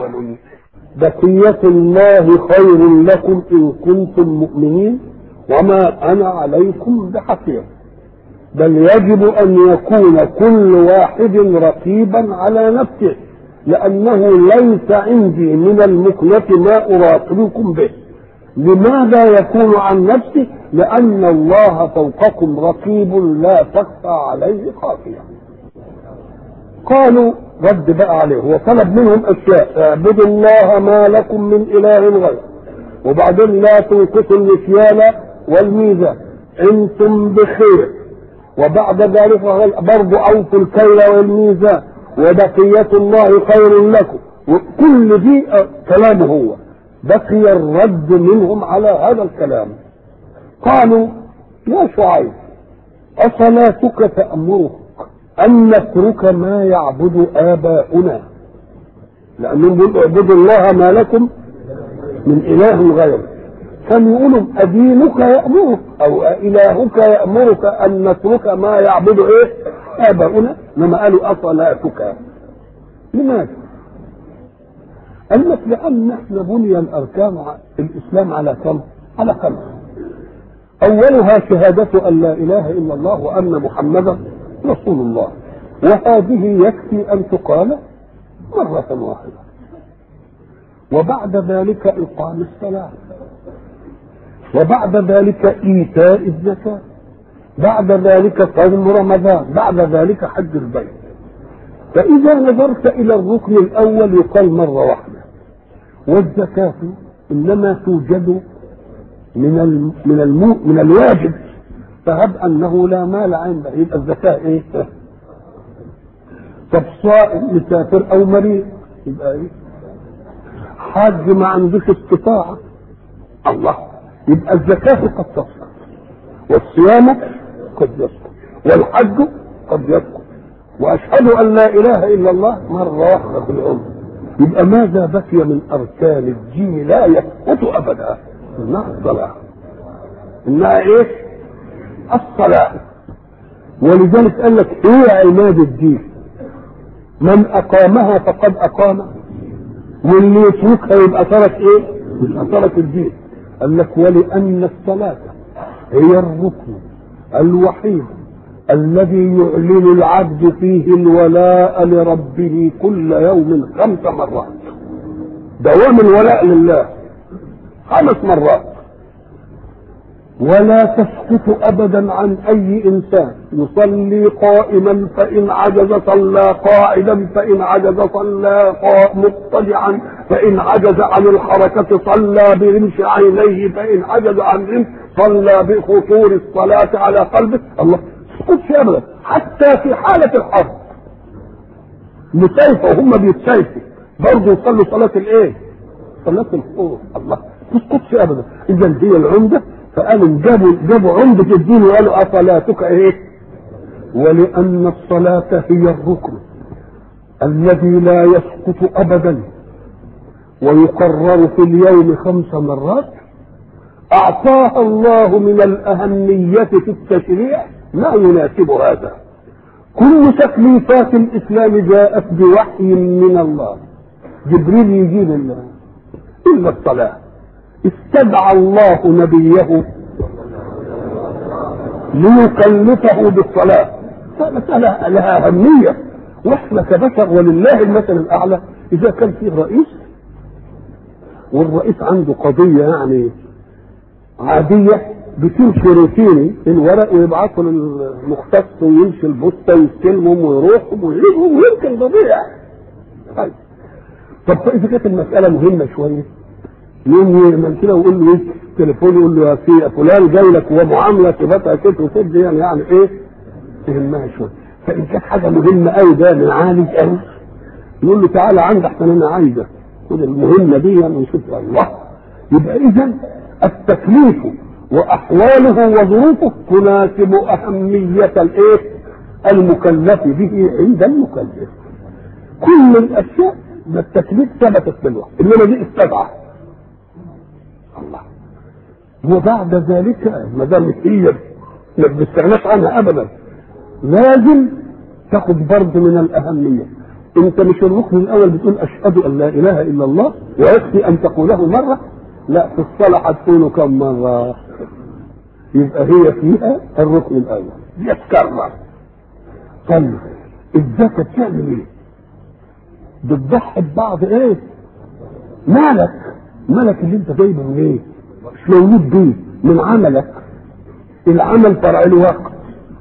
تعلمون بقية الله خير لكم إن كنتم مؤمنين وما أنا عليكم بحفيظ بل يجب أن يكون كل واحد رقيبا على نفسه لأنه ليس عندي من المكنة ما أراقبكم به لماذا يكون عن نفسه لأن الله فوقكم رقيب لا تخفى عليه خافية قالوا رد بقى عليه هو طلب منهم أشياء اعبدوا الله ما لكم من إله غيره وبعدين لا تنقصوا المكيال والميزان انتم بخير وبعد ذلك برضو اوفوا الكيل والميزان وبقية الله خير لكم وكل دي كلامه هو بقي الرد منهم على هذا الكلام قالوا يا شعيب أصلاتك تأمرك أن نترك ما يعبد آباؤنا لأنهم بيقولوا اعبدوا الله ما لكم من إله غيره كانوا يقولوا أدينك يأمرك أو إلهك يأمرك أن نترك ما يعبد إيه؟ آباؤنا لما قالوا أصلاتك لماذا؟ قال لك لأن احنا بني الأركان الإسلام على كم؟ على خمس أولها شهادة أن لا إله إلا الله وأن محمدا رسول الله وهذه يكفي أن تقال مرة واحدة وبعد ذلك إقام الصلاة وبعد ذلك إيتاء الزكاة بعد ذلك صوم رمضان بعد ذلك حج البيت فإذا نظرت إلى الركن الأول يقال مرة واحدة والزكاة إنما توجد من الم... من المو... من الواجب فهب أنه لا مال عنده يبقى الزكاة إيه؟ طب صائم مسافر أو مريض يبقى إيه؟ حاج ما عندوش استطاعة الله يبقى الزكاة قد تسقط والصيام قد يسقط والحج قد يسقط وأشهد أن لا إله إلا الله مرة واحدة في العمر يبقى ماذا بقي من أركان الدين لا يسقط أبدا إنها الصلاة إنها إيه؟ الصلاة ولذلك قال لك هي عماد الدين من أقامها فقد أقام واللي يتركها يبقى ترك إيه؟ يبقى ترك الدين قال لك ولأن الصلاة هي الركن الوحيد الذي يعلن العبد فيه الولاء لربه كل يوم خمس مرات دوام الولاء لله خمس مرات ولا تسقط ابدا عن اي انسان يصلي قائما فان عجز صلى قاعدا فان عجز صلى مضطجعا فان عجز عن الحركه صلى برمش عينيه فان عجز عن رمش صلى بخطور الصلاه على قلبه الله تسقطش ابدا حتى في حاله الحرب مسيفه وهم بيتسيفوا برضه يصلوا صلاه الايه؟ صلاه الخوف الله تسقطش ابدا اذا هي العمده فقالوا جابوا جابوا عمدة الدين وقالوا أصلاتك إيه؟ ولأن الصلاة هي الركن الذي لا يسقط أبدا ويقرر في اليوم خمس مرات أعطاها الله من الأهمية في التشريع ما يناسب هذا كل تكليفات الإسلام جاءت بوحي من الله جبريل يجيب الله إلا الصلاة استدعى الله نبيه ليكلفه بالصلاة مسألة لها أهمية واحنا كبشر ولله المثل الأعلى إذا كان فيه رئيس والرئيس عنده قضية يعني عادية بتمشي روتيني الورق ويبعثه للمختص ويمشي البوسطة ويستلمهم ويروحهم ويجيبهم ويمكن طبيعي طيب طب إذا كانت المسألة مهمة شوية يوم يعمل كده ويقول له ايه تليفون يقول له يا في فلان جاي لك ومعامله تبقى كده وكده يعني يعني ايه تهمها شويه فان كانت حاجه مهمه قوي ده من عالي قوي يقول له تعالى عندي احسن انا عايزك خد المهمه دي يعني ونشوف الله يبقى اذا التكليف واحواله وظروفه تناسب اهميه الايه المكلف به عند المكلف كل الاشياء ده التكليف ثبتت بالوحي انما دي استدعى الله وبعد ذلك ما دام هي ما بنستغناش عنها ابدا لازم تاخد برضه من الاهميه انت مش الركن الاول بتقول اشهد ان لا اله الا الله ويكفي ان تقوله مره لا في الصلاه هتقوله كم مره يبقى هي فيها الركن الاول يتكرر طيب الزكاه بتعمل ايه؟ بتضحي ببعض ايه؟ مالك مالك اللي انت جايبه من ايه؟ مش مولود بيه من عملك العمل فرع الوقت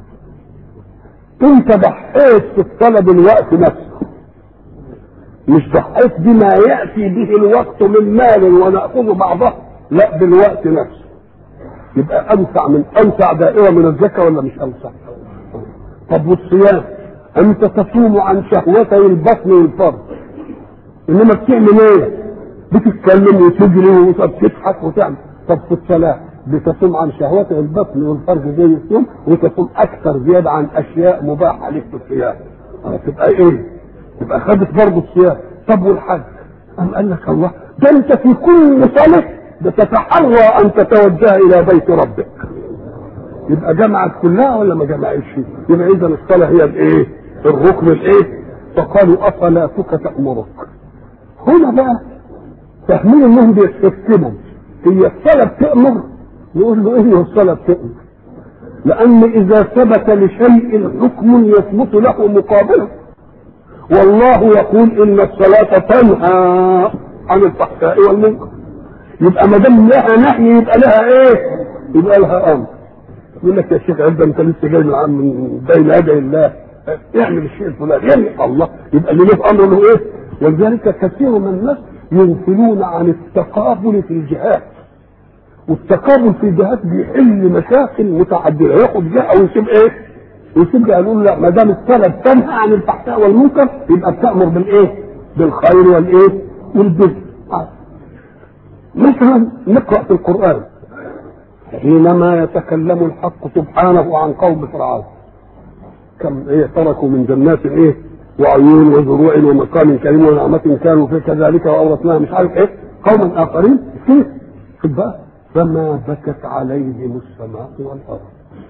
انت ضحيت في الطلب الوقت نفسه مش ضحيت بما ياتي به الوقت من مال وناخذ بعضه لا بالوقت نفسه يبقى اوسع من اوسع دائره من الزكاه ولا مش اوسع؟ طب والصيام انت تصوم عن شهوتي البطن والفرج انما بتعمل ايه؟ بتتكلم وتجري وتضحك وتعمل طب في الصلاه بتصوم عن شهوات البطن والفرج زي الصوم وتصوم اكثر زياده عن اشياء مباحه لك في الصيام تبقى ايه؟ تبقى خدت برضه الصيام طب والحج؟ قام قال لك الله ده انت في كل صلاه بتتحرى ان تتوجه الى بيت ربك يبقى جمعت كلها ولا ما جمعتش؟ يبقى اذا الصلاه هي الايه؟ الركن الايه؟ فقالوا اصلاتك تامرك هنا بقى فاهمين انهم بيستسلموا هي الصلاه بتامر يقول له ايه الصلاه بتامر لان اذا ثبت لشيء حكم يثبت له مقابله والله يقول ان الصلاه تنهى عن الفحشاء والمنكر يبقى ما دام لها نهي يبقى لها ايه؟ يبقى لها امر يقول لك يا شيخ عبد انت لسه جاي من من بين يدي الله اعمل الشيء الفلاني يعني الله يبقى اللي له امر له ايه؟ ولذلك كثير من الناس ينفلون عن التقابل في الجهات والتقابل في الجهات بيحل مشاكل متعدده ياخد جهه ويسيب ايه؟ ويسيب جهه يقول لا ما دام الطلب تنهى عن الفحشاء والمنكر يبقى بتامر بالايه؟ بالخير والايه؟ والبر آه. مثلا نقرا في القران حينما يتكلم الحق سبحانه عن قوم فرعون كم ايه تركوا من جنات ايه وعيون وزروع ومقام كريم ونعمة كانوا في كذلك وأورثناها مش عارف ايه قوما آخرين كيف خد بقى فما بكت عليهم السماء والأرض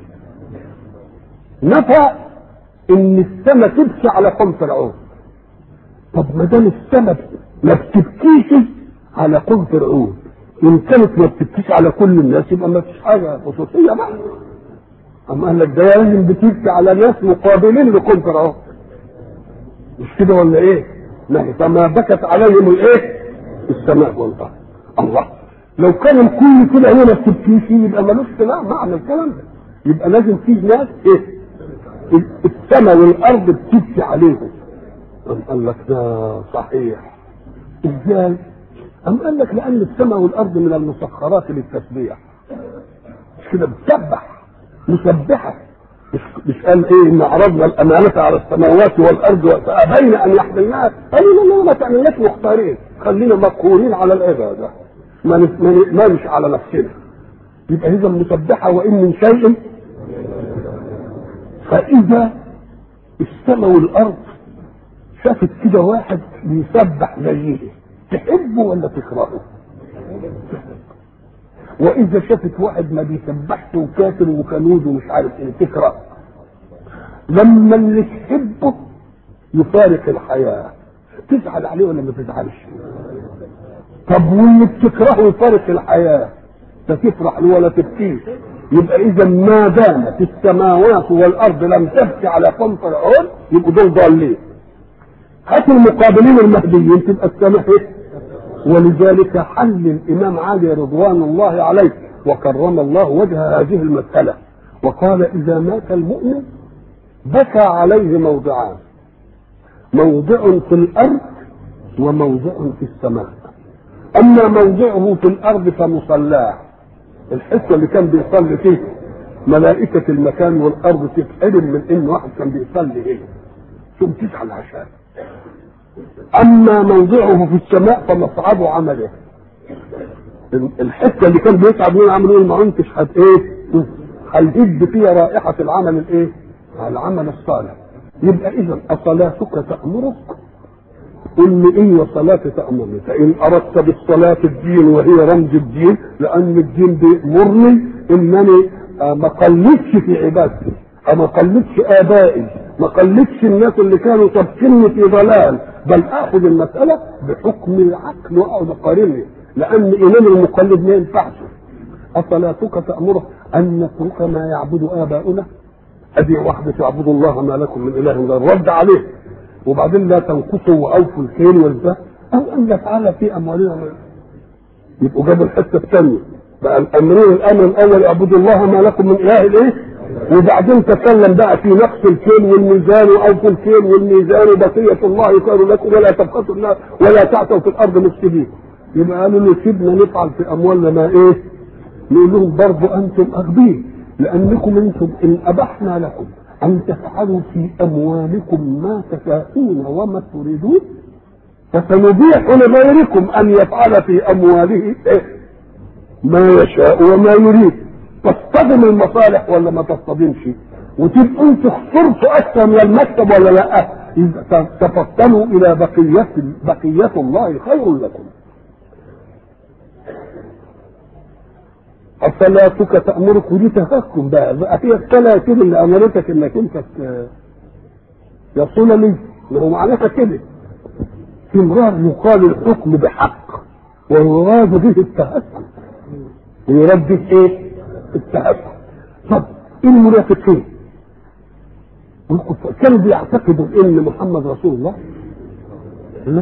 نفى إن السماء تبكي على قوم فرعون طب ما دام السماء ما بتبكيش على قوم فرعون إن كانت ما بتبكيش على كل الناس يبقى ما فيش حاجة خصوصية بقى أما قال لك ده لازم بتبكي على ناس مقابلين لقوم فرعون مش كده ولا ايه؟ لا فما بكت عليهم الايه؟ السماء والارض الله لو كان الكل كده هنا ما بتبكيش يبقى ملوش لا معنى الكلام ده يبقى لازم في ناس ايه؟ السماء والارض بتبكي عليهم أم قال لك ده صحيح ازاي؟ أم قال لك لأن السماء والأرض من المسخرات للتسبيح مش كده بتسبح مسبحة مش مش قال ايه ان عرضنا الامانه على السماوات والارض فابين ان يحملناها قالوا لا لا ما تعملناش مختارين خلينا مقهورين على العباده ما ما مش على نفسنا يبقى اذا مسبحه وان من شيء فاذا السماء والارض شافت كده واحد بيسبح زيه تحبه ولا تكرهه؟ واذا شافت واحد ما بيسبحش وكافر وكنود ومش عارف ايه تكره لما اللي تحبه يفارق الحياه تزعل عليه ولا ما تزعلش طب واللي بتكرهه يفارق الحياه لا تفرح له ولا تبكيه يبقى اذا ما دامت السماوات والارض لم تبكي على قوم فرعون يبقوا دول ضالين هات المقابلين المهديين تبقى السماء ولذلك حل الامام علي رضوان الله عليه وكرم الله وجه هذه المساله وقال اذا مات المؤمن بكى عليه موضعان موضع في الارض وموضع في السماء اما موضعه في الارض فمصلاه الحته اللي كان بيصلي فيه ملائكة المكان والأرض تتحرم من إن واحد كان بيصلي هنا ثم تزعل عشان اما موضعه في السماء فمصعد عمله الحته اللي كان بيصعد منها عمل ايه ما انتش هت ايه هيهد فيها رائحه العمل الايه العمل الصالح يبقى اذا اصلاتك تامرك قل لي ايه وصلاتي تامرني فان اردت بالصلاه الدين وهي رمز الدين لان الدين بيامرني انني ما قلدش في عبادتي ما قلدش ابائي ما قلدش الناس اللي كانوا سابقيني في ضلال بل اخذ المساله بحكم العقل واقعد اقارنه لان ايمان المقلد ما ينفعش اصلاتك تامره ان نترك ما يعبد اباؤنا ادي واحده تعبدوا الله ما لكم من اله غير رد عليه وبعدين لا تنقصوا واوفوا الكيل والبه او ان يفعل في اموالنا يبقوا جابوا الحته الثانيه بقى الامرين الامر الاول اعبدوا الله ما لكم من اله الايه وبعدين تكلم بقى في نقص الكيل والميزان واوفوا الكيل والميزان بقيه الله خير لكم ولا تبخسوا الله ولا تعثوا في الارض مفسدين يبقى قالوا له سيبنا نفعل في اموالنا ما ايه نقول لهم برضه انتم اغبياء لانكم انتم ان ابحنا لكم ان تفعلوا في اموالكم ما تشاءون وما تريدون فسنبيح لغيركم ان يفعل في امواله إيه؟ ما يشاء وما يريد تصطدم المصالح ولا ما تصطدمش وتبقوا انتوا خسرتوا اكثر من المكتب ولا لا تفطنوا الى بقيه بقيه الله خير لكم صلاتك تأمرك ودي تهكم بقى بقى هي الصلاة كده اللي أمرتك إنك أنت يصول لي ما هو معناها كده في امرار يقال الحكم بحق ويراد به التهكم يراد به ايه؟ التهكم طب ايه المنافقين؟ كانوا بيعتقدوا ان محمد رسول الله؟ لا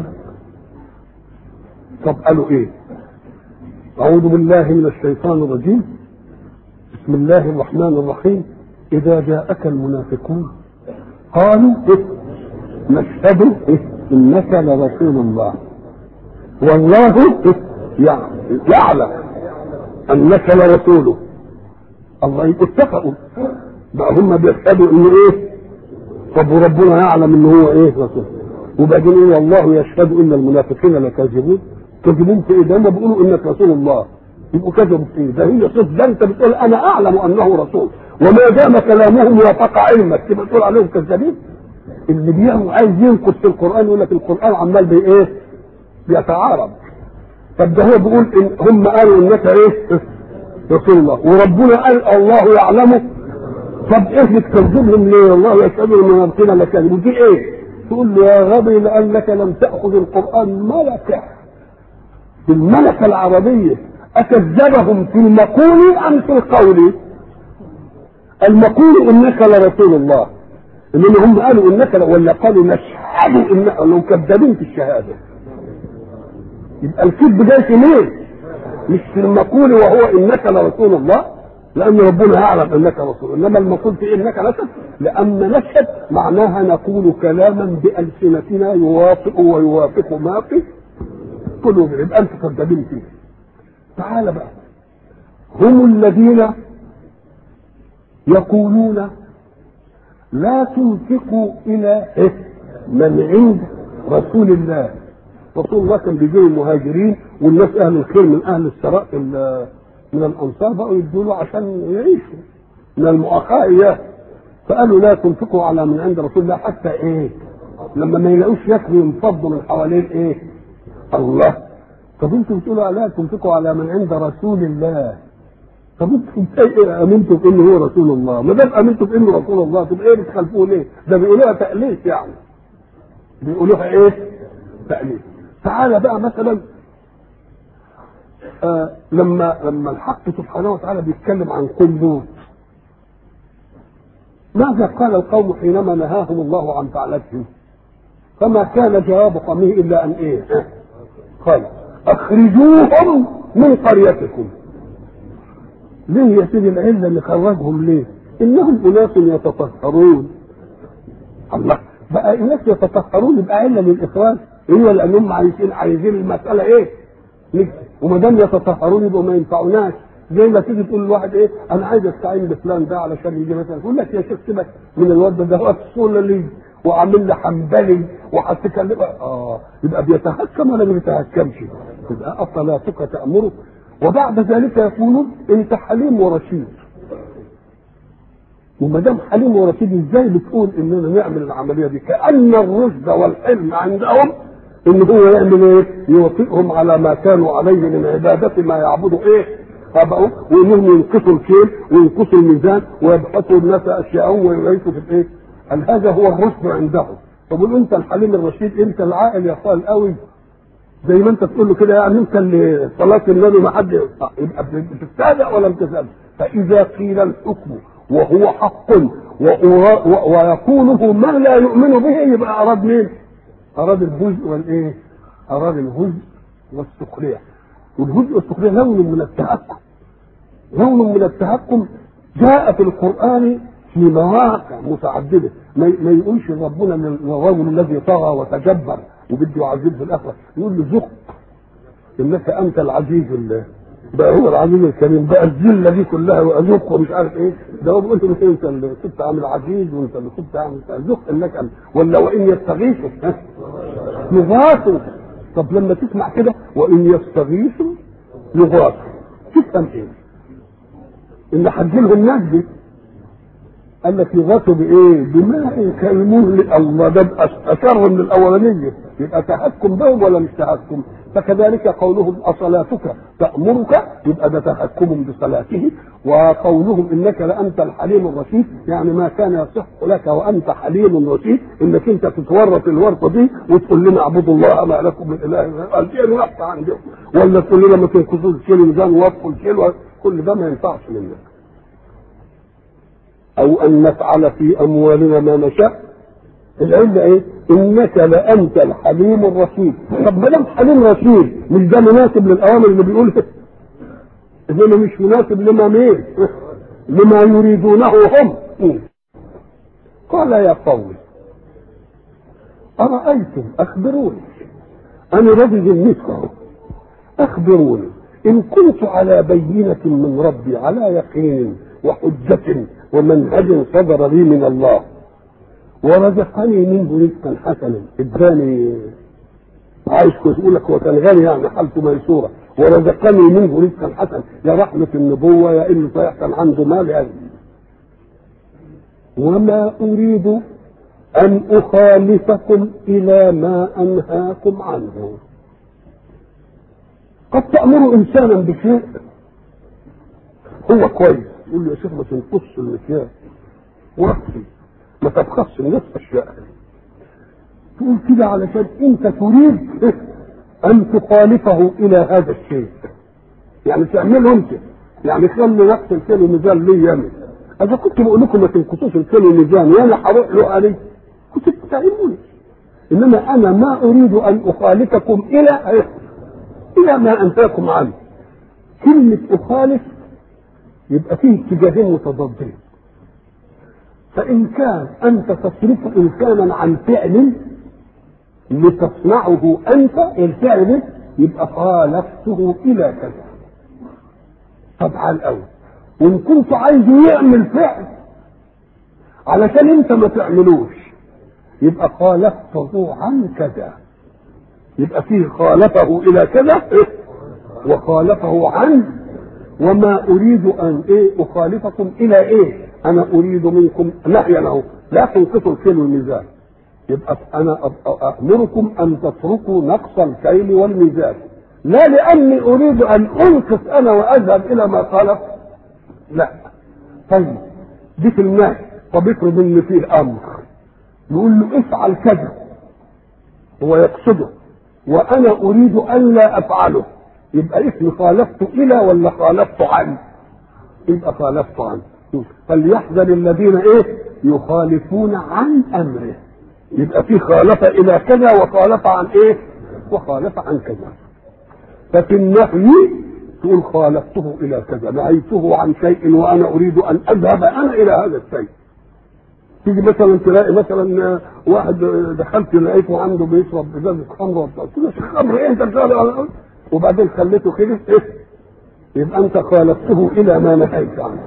طب قالوا ايه؟ أعوذ بالله من الشيطان الرجيم بسم الله الرحمن الرحيم إذا جاءك المنافقون قالوا إيه؟ نشهد إيه؟ إنك لرسول الله والله إيه؟ يعلم أنك لرسوله الله يبقوا اتفقوا بقى هم بيشهدوا إنه إيه؟ طب وربنا يعلم إن هو إيه رسول وبعدين إيه والله يشهد إن المنافقين لكاذبون كذبون في ايه؟ ده هم بيقولوا انك رسول الله يبقوا كذبوا في ايه؟ ده هي صف ده انت بتقول انا اعلم انه رسول وما دام كلامهم وافق علمك تبقى تقول عليهم كذابين اللي بيعمل عايز ينقص في القران يقول لك القران عمال بي ايه؟ بيتعارض طب ده هو بيقول إن هم قالوا انك ايه؟ رسول الله وربنا قال الله يعلمه طب ايه بتكذبهم ليه؟ الله يشهد المنافقين لكاذبون دي ايه؟ تقول له يا غبي لانك لم تاخذ القران ملكه بالملكة العربية أكذبهم في المقول أم في القول؟ المقول إنك لرسول الله إنما هم قالوا إنك ولا قالوا نشهد إنك لو كذابين في الشهادة يبقى الكذب جاي في مين؟ مش في المقول وهو إنك لرسول الله لأن ربنا يعلم إنك رسول إنما المقول في إنك نشهد لأن نشهد معناها نقول كلاما بألسنتنا يوافق ويوافق ما في قلوبهم يبقى انتم كذابين فيه تعال بقى هم الذين يقولون لا تنفقوا الى إيه؟ من عند رسول الله رسول الله كان بيجي المهاجرين والناس اهل الخير من اهل الثراء من الانصار بقوا يدوا له عشان يعيشوا من المؤاخاه اياه فقالوا لا تنفقوا على من عند رسول الله حتى ايه لما ما يلاقوش ياكلوا ينفضوا من حوالين ايه الله طب انتوا بتقولوا لا تنفقوا على من عند رسول الله طب انتوا ايه امنتوا بانه هو رسول الله ما دام امنتوا بانه رسول الله طب ايه بتخالفوه ليه ده بيقولوها تأليف يعني بيقولوها ايه تأليف تعالى بقى مثلا آه لما لما الحق سبحانه وتعالى بيتكلم عن قوم لوط ماذا قال القوم حينما نهاهم الله عن فعلتهم فما كان جواب قومه الا ان ايه قال اخرجوهم من قريتكم ليه يا سيدي العله اللي خرجهم ليه انهم اناس يتطهرون الله بقى اناس يتطهرون يبقى عله للاخراج هو لانهم عايزين عايزين المساله ايه وما دام يتطهرون يبقوا ما ينفعوناش زي ما تيجي تقول لواحد ايه انا عايز استعين بفلان ده علشان يجي مثلا يقول لك يا شيخ سيبك من الواد ده هو الصولة وعامل لي حنبلي وهتكلم اه يبقى بيتهكم ولا ما بيتهكمش تبقى اصلاتك تامره وبعد ذلك يقولون انت حليم ورشيد وما دام حليم ورشيد ازاي بتقول اننا نعمل العمليه دي كان الرشد والحلم عندهم ان هو يعمل ايه؟ يوافقهم على ما كانوا عليه من عباده ما يعبدوا ايه؟ ابائهم وانهم ينقصوا الكيل وينقصوا الميزان ويبحثوا الناس اشياءهم ويعيشوا في الايه؟ قال هذا هو الرشد عنده طب انت الحليم الرشيد انت العاقل يا اخويا القوي زي ما انت تقول له كده يعني انت اللي صلاه النبي ما حد يبقى بتتصدق ولا بتتصدق فاذا قيل الحكم وهو حق ويقوله من لا يؤمن به يبقى اراد مين؟ اراد الجزء والايه؟ اراد الهزء والسخريه والهزء والسخريه لون من التهكم لون من التهكم جاء في القران في مواقع متعدده ما يقولش ربنا للرجل الذي طغى وتجبر وبده يعذبه في الاخره يقول له ذق انك انت العزيز الله بقى هو العزيز الكريم بقى الذله دي كلها واذوق ومش عارف ايه ده هو بيقول له انت اللي كنت عامل عزيز وانت اللي كنت عامل ذق انك انت ولا وان يستغيثوا يغاثوا طب لما تسمع كده وان يستغيثوا يغاثوا تفهم ايه؟ ان هتجيلهم نجدي قال لك يغاثوا بايه؟ بماء كالمهل الله ده اشر من الاولانيه يبقى تحكم بهم ولا مش تحكم؟ فكذلك قولهم اصلاتك تامرك يبقى ده تحكم بصلاته وقولهم انك لانت الحليم الرشيد يعني ما كان يصح لك وانت حليم رشيد انك انت تتورط الورطه دي وتقول لنا اعبدوا الله ما لكم من اله قال دي الوقت عندهم ولا تقول لنا ما تنقصوش الشيل الميزان ووقفوا الشيل كل ده ما ينفعش منك او ان نفعل في اموالنا ما نشاء العلة ايه؟ انك لانت الحليم الرشيد طب ما دام حليم رشيد مش ده مناسب للاوامر اللي بيقولها انما مش مناسب لما مين لما يريدونه هم قال يا قوم أرأيتم أخبروني أنا رجل مثله أخبروني إن كنت على بينة من ربي على يقين وحجة ومنهج صدر لي من الله ورزقني منه رزقا حسنا اداني عايش كويس يقول لك هو كان غني يعني حالته ميسوره ورزقني منه رزقا حسنا يا رحمه النبوه يا انه صحيح كان عنده مال يعني وما اريد ان اخالفكم الى ما انهاكم عنه قد تامر انسانا بشيء هو كويس يقول له يا شيخ ما تنقصش المكياج وقتي ما تبخسش الناس اشياء تقول كده علشان انت تريد ان تخالفه الى هذا الشيء يعني تعمله انت يعني خلي وقت الكيلو ميزان لي ياما اذا كنت بقول لكم ما تنقصوش الكيلو ميزان وانا هروح له عليه كنت بتتعلموني انما انا ما اريد ان اخالفكم الى الى ما انهاكم عنه كلمه اخالف يبقى فيه اتجاهين متضادين فإن كان أنت تصرف إنسانا عن فعل لتصنعه أنت الفعل ده يبقى خالفته إلى كذا طبعا الأول وإن كنت عايز يعمل فعل علشان أنت ما تعملوش يبقى خالفته عن كذا يبقى فيه خالفه إلى كذا وخالفه عن وما اريد ان ايه اخالفكم الى ايه انا اريد منكم نهيا اهو لا تنقصوا الكيل والميزان يبقى انا امركم ان تتركوا نقص الكيل والميزان لا لاني اريد ان انقص انا واذهب الى ما خالف لا طيب دي في النهي طب افرض ان فيه امر يقول له افعل كذا هو يقصده وانا اريد الا افعله يبقى اسم خالفت الى ولا خالفت عن يبقى خالفت عن فليحذر الذين ايه يخالفون عن امره يبقى في خالف الى كذا وخالف عن ايه وخالف عن كذا ففي النهي تقول خالفته الى كذا نهيته عن شيء وانا اريد ان اذهب انا الى هذا الشيء تيجي مثلا تلاقي مثلا واحد دخلت لقيته عنده بيشرب ازازه خمر وبتاع قلت له خمر ايه انت بتعمل وبعدين خليته كده إيه؟ يبقى انت خالفته الى ما نهيت عنه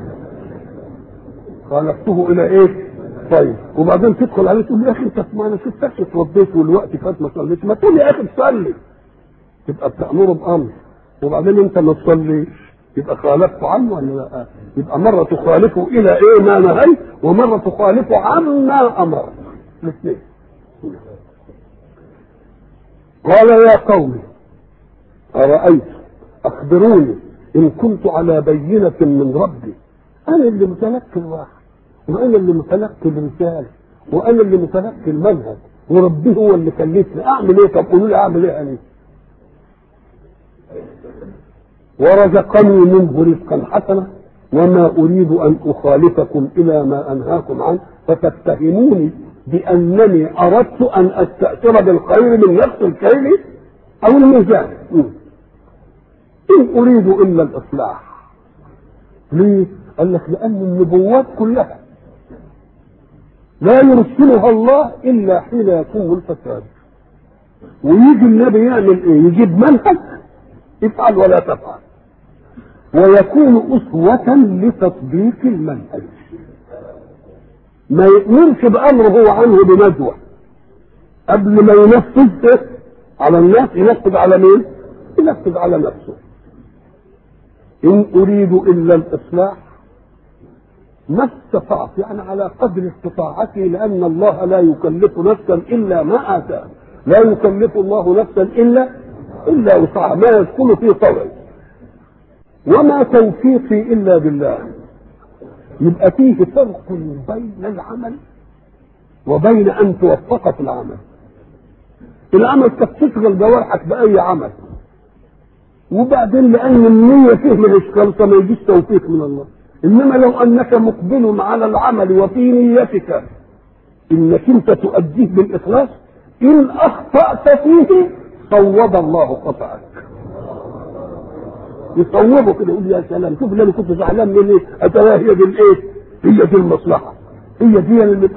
خالفته الى ايه طيب وبعدين تدخل عليه تقول يا اخي انت ما انا شفتكش اتوضيت والوقت فات ما صليتش ما تقول يا اخي تصلي تبقى بتامره بامر وبعدين انت ما تصليش يبقى خالفته عنه ولا لا يبقى مره تخالفه الى ايه ما نهي ومره تخالفه عما امر الاثنين قال يا قوم أرأيت أخبروني إن كنت على بينة من ربي أنا اللي متلقي الواحد وأنا اللي متلقي الرسالة وانا اللي متلقي المنهج وربي هو اللي كلفني اعمل ايه طب قولوا لي اعمل ايه انا ورزقني منه رزقا حسنا وما اريد ان اخالفكم الى ما انهاكم عنه فتتهموني بانني اردت ان استاثر بالخير من نفس الكيل او الميزان ان اريد الا الاصلاح ليه قال لك لان النبوات كلها لا يرسلها الله الا حين يكون الفساد ويجي النبي يعمل ايه يجيب منهج افعل ولا تفعل ويكون أسوة لتطبيق المنهج ما يؤمنش بأمره هو عنه بندوة قبل ما ينفذ على الناس ينفذ على مين؟ ينفذ على نفسه إن أريد إلا الإصلاح ما استطعت يعني على قدر استطاعتي لأن الله لا يكلف نفسا إلا ما آتاه لا يكلف الله نفسا إلا إلا وسعها ما يدخل في طوعي وما توفيقي إلا بالله يبقى فيه فرق بين العمل وبين أن توفق في العمل العمل قد تشغل جوارحك بأي عمل وبعدين لأن النية فيه من إشكال فما يجيش توفيق من الله إنما لو أنك مقبل على العمل وفي نيتك إنك أنت تؤديه بالإخلاص إن أخطأت فيه صوب الله خطأك يصوبه كده يقول يا سلام شوف اللي انا كنت زعلان من ايه اترى هي دي الايه هي دي المصلحه هي دي اللي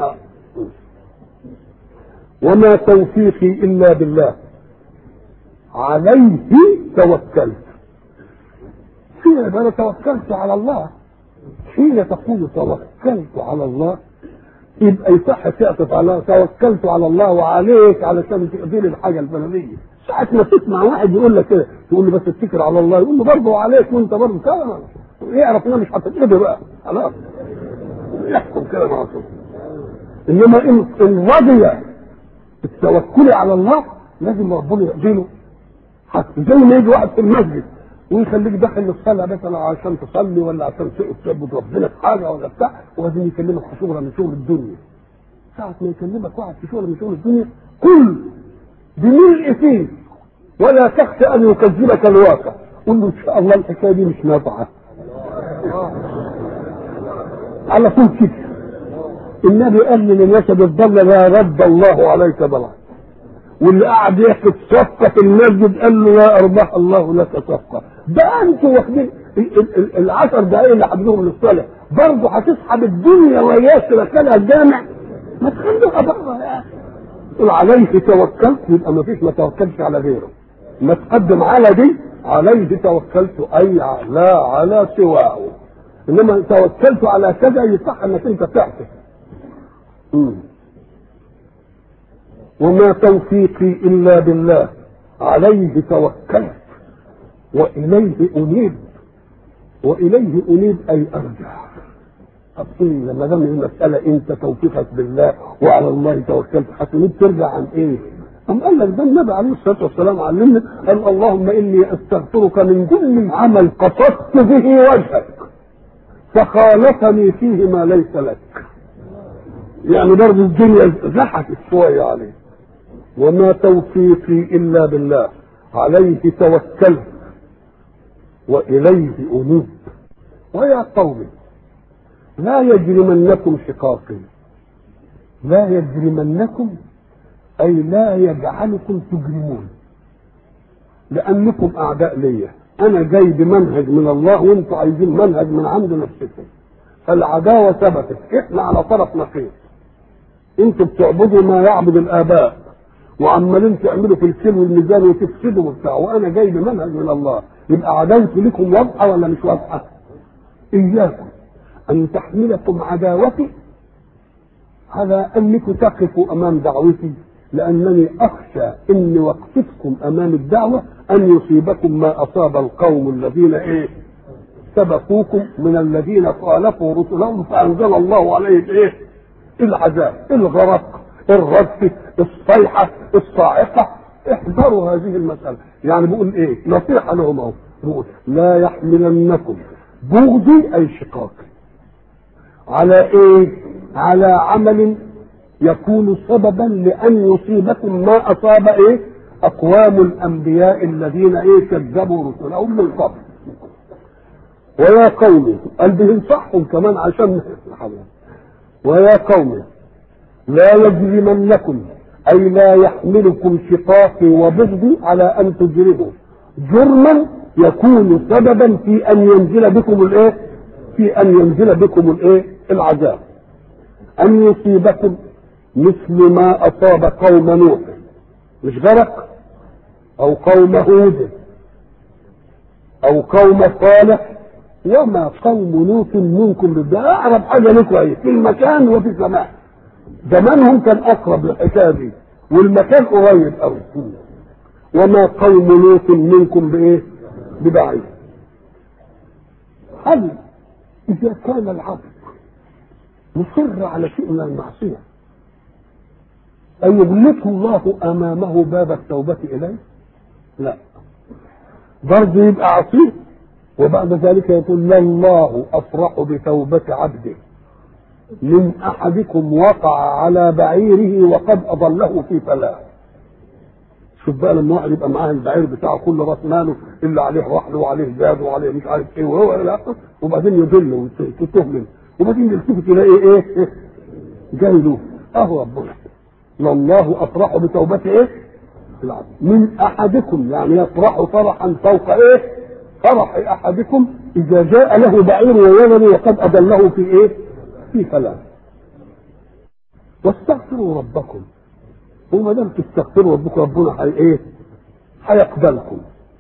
وما توفيقي الا بالله عليه توكلت حين انا توكلت على الله حين تقول توكلت على الله يبقى يصح تعطف على توكلت على الله وعليك علشان تقبل الحاجه الفلانيه ساعة ما تسمع واحد يقول لك كده تقول له بس اتكل على الله يقول له برضه عليك وانت برضه كده يعرف انها مش هتتقبل بقى خلاص يحكم كده مع طول انما ان ان رضي التوكل على الله لازم ربنا يقبله حتى زي ما يجي واحد في المسجد ويخليك داخل الصلاة مثلا عشان تصلي ولا عشان تعبد ربنا في حاجة ولا بتاع وبعدين يكلمك في شغلة من شغل الدنيا ساعة ما يكلمك واحد في شغلة من شغل الدنيا كل بملء فيه ولا تخشى ان يكذبك الواقع قل له ان شاء الله الحكايه دي مش نافعه على طول كده النبي قال للناس بالضل لا رد الله عليك بلا واللي قاعد يحكي صفقه في المسجد قال له لا اربح الله لك صفقه ده انتوا واخدين العشر دقائق اللي حبيبهم للصلاه برضه هتسحب الدنيا وياك تدخلها الجامع ما تخليها بره يا اخي تقول عليه توكلت يبقى ما فيش ما توكلش على غيره ما تقدم على دي عليه توكلت اي لا على سواه انما توكلت على كذا يصح انك انت تعطي وما توفيقي الا بالله عليه توكلت واليه انيب واليه انيب اي ارجع أصيل لما دام المسألة أنت توفيقك بالله وعلى الله توكلت حتى ترجع عن إيه؟ أم قال لك ده النبي عليه الصلاة والسلام علمنا قال اللهم إني أستغفرك من كل عمل قصدت به وجهك فخالفني فيه ما ليس لك. يعني برضه الدنيا زحفت شوية عليه. وما توفيقي إلا بالله عليه توكلت وإليه أنيب. ويا قومي لا يجرمنكم شقاقي لا يجرمنكم أي لا يجعلكم تجرمون لأنكم أعداء ليا أنا جاي بمنهج من الله وأنتم عايزين منهج من عند نفسكم العداوة ثبتت إحنا على طرف نقيض أنتم بتعبدوا ما يعبد الآباء وعمالين تعملوا في الكيل والميزان وتفسدوا وبتاع وأنا جاي بمنهج من الله يبقى عداوتي لكم واضحة ولا مش واضحة؟ إياكم أن تحملكم عداوتي على أنكم تقفوا أمام دعوتي لأنني أخشى إن وقفتكم أمام الدعوة أن يصيبكم ما أصاب القوم الذين إيه سبقوكم من الذين خالفوا رسلهم فأنزل الله عليهم إيه العذاب الغرق الرجف الصيحة الصاعقة احذروا هذه المسألة يعني بقول إيه نصيحة لهم أهو بقول لا يحملنكم بغضي أي شقاقي على ايه على عمل يكون سببا لان يصيبكم ما اصاب ايه اقوام الانبياء الذين ايه كذبوا رسلهم من قبل ويا قوم قال بينصحهم كمان عشان ويا قوم لا يجرمنكم اي لا يحملكم شقاقي وبغضي على ان تجرموا جرما يكون سببا في ان ينزل بكم الايه في ان ينزل بكم الايه العذاب ان يصيبكم مثل ما اصاب قوم نوح مش غرق او قوم هود او قوم صالح وما قوم لوط منكم ده اقرب حاجه لكم ايه في المكان وفي الزمان زمانهم كان اقرب للحكايه دي والمكان قريب قوي وما قوم لوط منكم بايه ببعيد هل اذا كان العبد مصر على شيء من المعصيه أن يغلقه الله أمامه باب التوبة إليه؟ لا. برضه يبقى عصيه وبعد ذلك يقول لا الله أفرح بتوبة عبده من أحدكم وقع على بعيره وقد أضله في فلاح. شوف بقى لما واحد يبقى معاه البعير بتاعه كل راس ماله اللي عليه رحل وعليه زاد وعليه مش عارف ايه وهو لا وبعدين يضل وتهمل وبعدين يلتفت يلاقي ايه, إيه؟ جاي له اهو ربنا لله افرح بتوبة ايه؟ العبد من احدكم يعني يفرح فرحا فوق ايه؟ فرح احدكم اذا جاء له بعير وولد وقد اضله في ايه؟ في فلاح واستغفروا ربكم وما دام تستغفروا ربكم ربنا حي ايه؟ هيقبلكم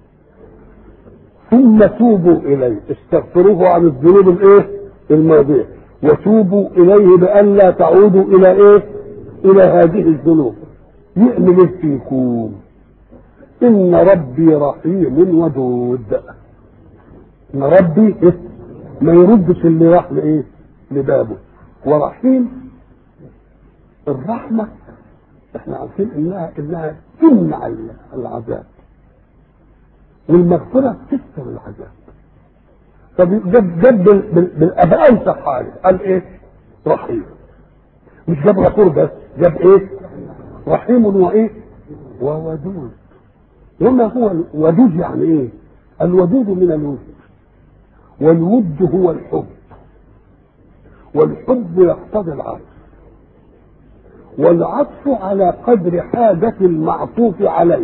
ثم توبوا اليه استغفروه عن الذنوب الايه؟ الماضيه وتوبوا اليه بان لا تعودوا الى ايه؟ الى هذه الذنوب يعمل ايه فيكم ان ربي رحيم ودود ان ربي إيه؟ ما يردش اللي راح لايه لبابه ورحيم الرحمه احنا عارفين انها انها تمنع العذاب والمغفره تكسر العذاب فجاب جاب بالاباء حاجه قال ايه رحيم مش جاب غفور بس جاب ايه رحيم وايه وودود وما هو الودود يعني ايه الودود من الود والود هو الحب والحب يقتضي العطف والعطف على قدر حاجة المعطوف عليه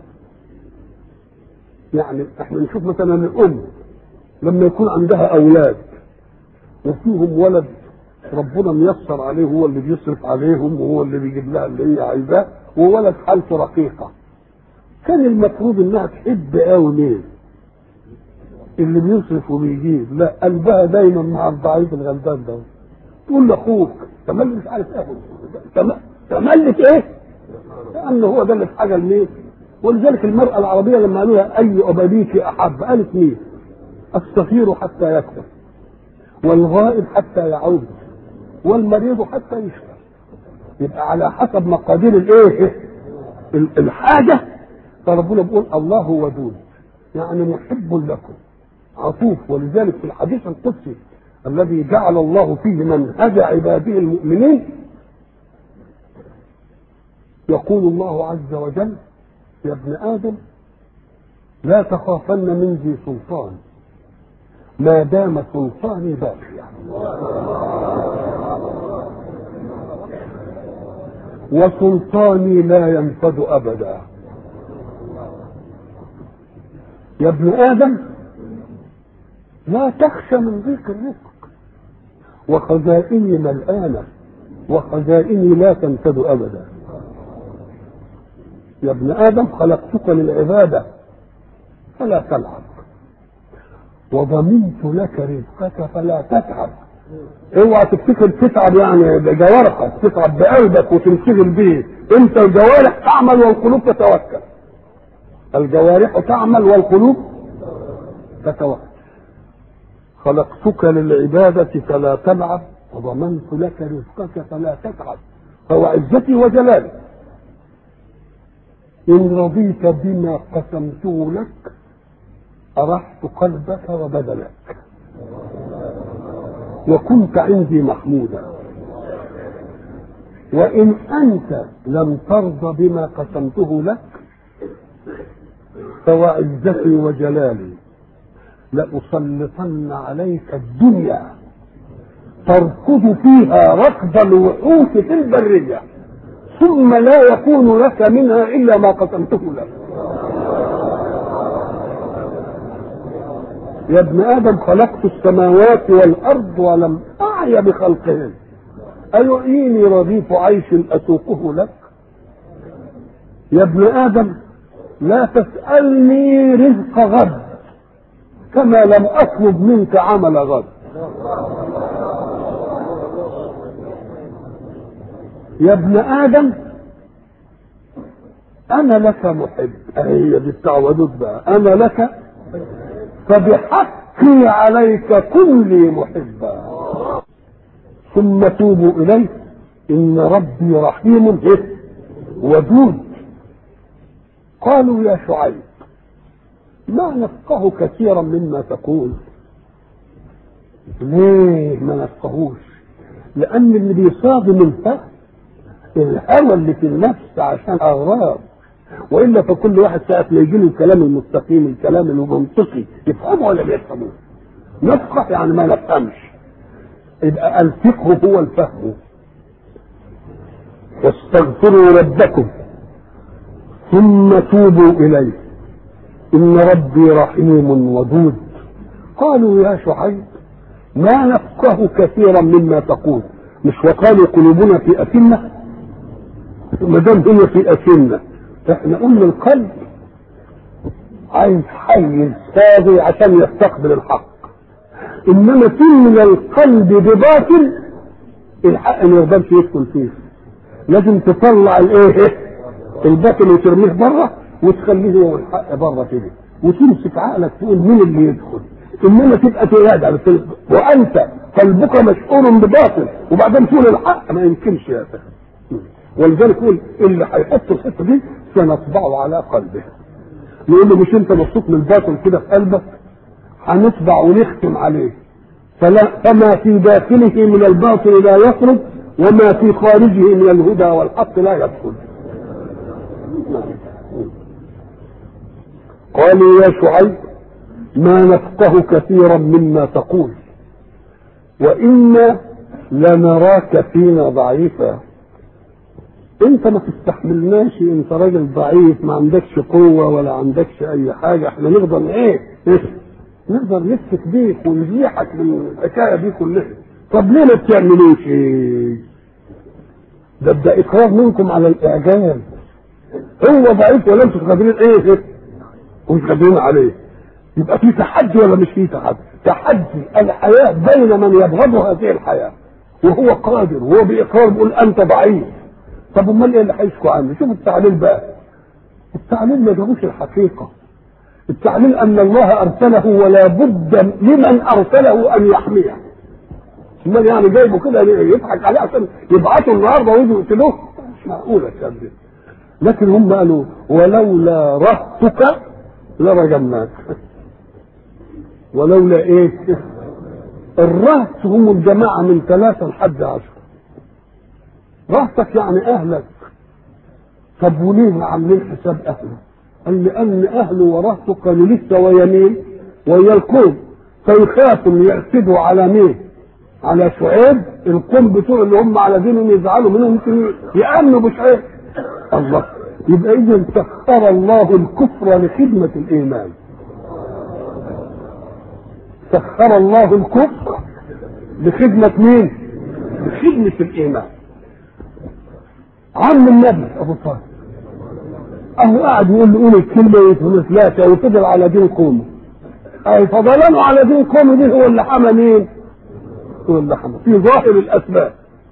يعني احنا نشوف مثلا الام لما يكون عندها اولاد وفيهم ولد ربنا ميسر عليه هو اللي بيصرف عليهم وهو اللي بيجيب لها اللي هي عايزاه وولد حالته رقيقة كان المفروض انها تحب قوي مين اللي بيصرف وبيجيب لا قلبها دايما مع الضعيف الغلبان ده تقول لاخوك تملي مش عارف اخد تملك ايه لان هو ده اللي في حاجه لمين ولذلك المرأة العربية لما قالوا لها أي أبابيك أحب قالت مين؟ الصغير حتى يكبر والغائب حتى يعود والمريض حتى يشفى يبقى على حسب مقادير الايه الحاجة فربنا بيقول الله ودود يعني محب لكم عطوف ولذلك في الحديث القدسي الذي جعل الله فيه منهج عباده المؤمنين يقول الله عز وجل يا ابن آدم لا تخافن من ذي سلطان ما دام سلطاني باقيا وسلطاني لا ينفد أبدا يا ابن آدم لا تخشى من ضيق الرزق وخزائني ملآنة وخزائني لا تنفد أبدا يا ابن آدم خلقتك للعبادة فلا تلعب وضمنت لك رزقك فلا تتعب اوعى تفتكر تتعب يعني بجوارحك تتعب بقلبك وتنشغل به انت الجوارح تعمل والقلوب تتوكل الجوارح تعمل والقلوب تتوكل خلقتك للعبادة فلا تلعب وضمنت لك رزقك فلا تتعب فهو عزتي وجلالي إن رضيت بما قسمته لك أرحت قلبك وبدنك وكنت عندي محمودا وإن أنت لم ترض بما قسمته لك فوعزتي وجلالي لأسلطن عليك الدنيا تركض فيها ركض الوحوش في البرية ثم لا يكون لك منها إلا ما قسمته لك يا ابن آدم خلقت السماوات والأرض ولم أعي بخلقهن أيعيني رغيف عيش أسوقه لك يا ابن آدم لا تسألني رزق غد كما لم أطلب منك عمل غد يا ابن آدم أنا لك محب هي دي التعودات بقى أنا لك فبحقي عليك كن لي محبا ثم توبوا إليه إن ربي رحيم ودود قالوا يا شعيب ما نفقه كثيرا مما تقول ليه ما نفقهوش لأن اللي بيصادم الفهم الهوى اللي في النفس عشان أغراض والا فكل واحد ساعه ما يجي له الكلام المستقيم الكلام المنطقي يفهمه ولا ما يفهموش نفقه يعني ما نفهمش يبقى الفقه هو الفهم واستغفروا ربكم ثم توبوا اليه ان ربي رحيم ودود قالوا يا شعيب ما نفقه كثيرا مما تقول مش وقالوا قلوبنا في أكنة ما دام هي في أكنة احنا قلنا القلب عايز حي صادي عشان يستقبل الحق انما تملى القلب بباطل الحق ما يقدرش يدخل فيه لازم تطلع الايه الباطل وترميه بره وتخليه هو الحق بره كده وتمسك عقلك تقول مين اللي يدخل انما تبقى تيادة وانت قلبك مشعور بباطل وبعدين تقول الحق ما يمكنش يا اخي ولذلك يقول اللي هيحط الحته دي سنطبعه على قلبه يقول له مش انت مبسوط من الباطل كده في قلبك هنطبع ونختم عليه فلا فما في داخله من الباطل لا يخرج وما في خارجه من الهدى والحق لا يدخل قالوا يا شعيب ما نفقه كثيرا مما تقول وإنا لنراك فينا ضعيفا انت ما تستحملناش انت راجل ضعيف ما عندكش قوة ولا عندكش اي حاجة احنا نقدر ايه نقدر نمسك بيك ونزيحك من الحكاية دي كلها طب ليه ما بتعملوش ايه ده ده اقرار منكم على الاعجاز هو ضعيف ولا انتوا قادرين ايه ومش قادرين عليه يبقى في تحدي ولا مش في تحدي تحدي الحياة بين من يبغض هذه الحياة وهو قادر وهو بإقرار بيقول أنت ضعيف طب امال ايه اللي هيشكوا عنه شوف التعليل بقى التعليل ما جابوش الحقيقة التعليل أن الله أرسله ولا بد لمن أرسله أن يحميه امال يعني جايبه كده يضحك عليه عشان يبعثوا النهارده ويجوا يقتلوه مش معقولة الكلام ده لكن هم قالوا ولولا رهتك لرجمناك ولولا ايه الرهط هم الجماعة من ثلاثة لحد عشرة رهتك يعني اهلك طب وليه عاملين حساب اهله قال لان اهله ورهته كانوا لسه ويا مين ويا القوم فيخافوا ان يعتدوا على مين على شعيب القوم بتوع اللي هم على دينهم يزعلوا منهم يمكن يامنوا بشعيب الله يبقى اذا سخر الله الكفر لخدمه الايمان سخر الله الكفر لخدمه مين لخدمه الايمان عم النبي ابو طالب اهو قاعد يقول له قول الكلمه وثلاثه وفضل على دين قومه اي فضلانه على دين قومه دي هو اللي حمى مين؟ هو اللي حمى في ظاهر الاسباب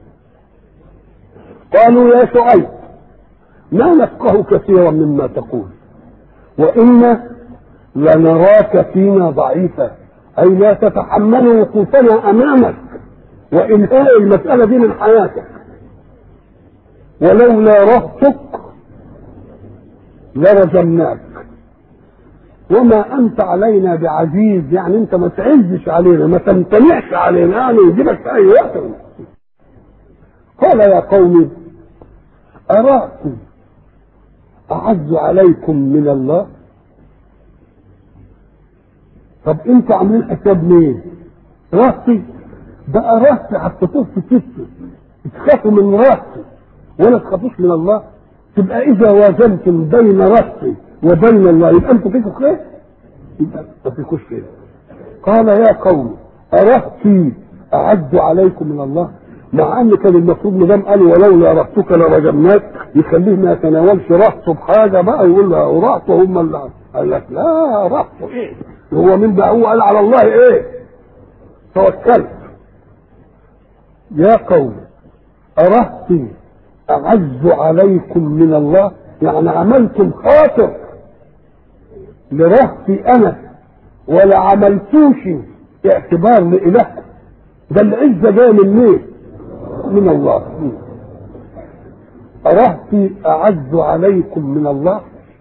قالوا يا شعيب ما نفقه كثيرا مما تقول وإنا لنراك فينا ضعيفا أي لا تتحمل وقوفنا أمامك وإنهاء المسألة دي من حياتك ولولا رهتك لرجمناك وما انت علينا بعزيز يعني انت ما تعزش علينا ما تمتنعش علينا يعني يجيبك في اي وقت قال يا قومي أراكم أعز عليكم من الله طب انتوا عاملين حساب مين؟ راسي بقى راسي حطيتوه في سته تخافوا من راسي ولا تخافوش من الله تبقى اذا وازنتم بين راسي وبين الله يبقى انتوا فيكم خير يبقى ما فيكوش خير قال يا قوم أرهتي أعز عليكم من الله مع ان كان المفروض مدام قال ولولا رهتك لرجمناك يخليه ما يتناولش رهته بحاجه بقى يقول له رهته هم اللي قال لك لا رهته ايه هو من بقى هو قال على الله ايه توكلت يا قوم أرهتي أعز عليكم من الله يعني عملتم خاطر لرهتي أنا ولا عملتوش اعتبار لإلهكم ده العزة جاية من مين؟ من الله أرهتي أعز عليكم من الله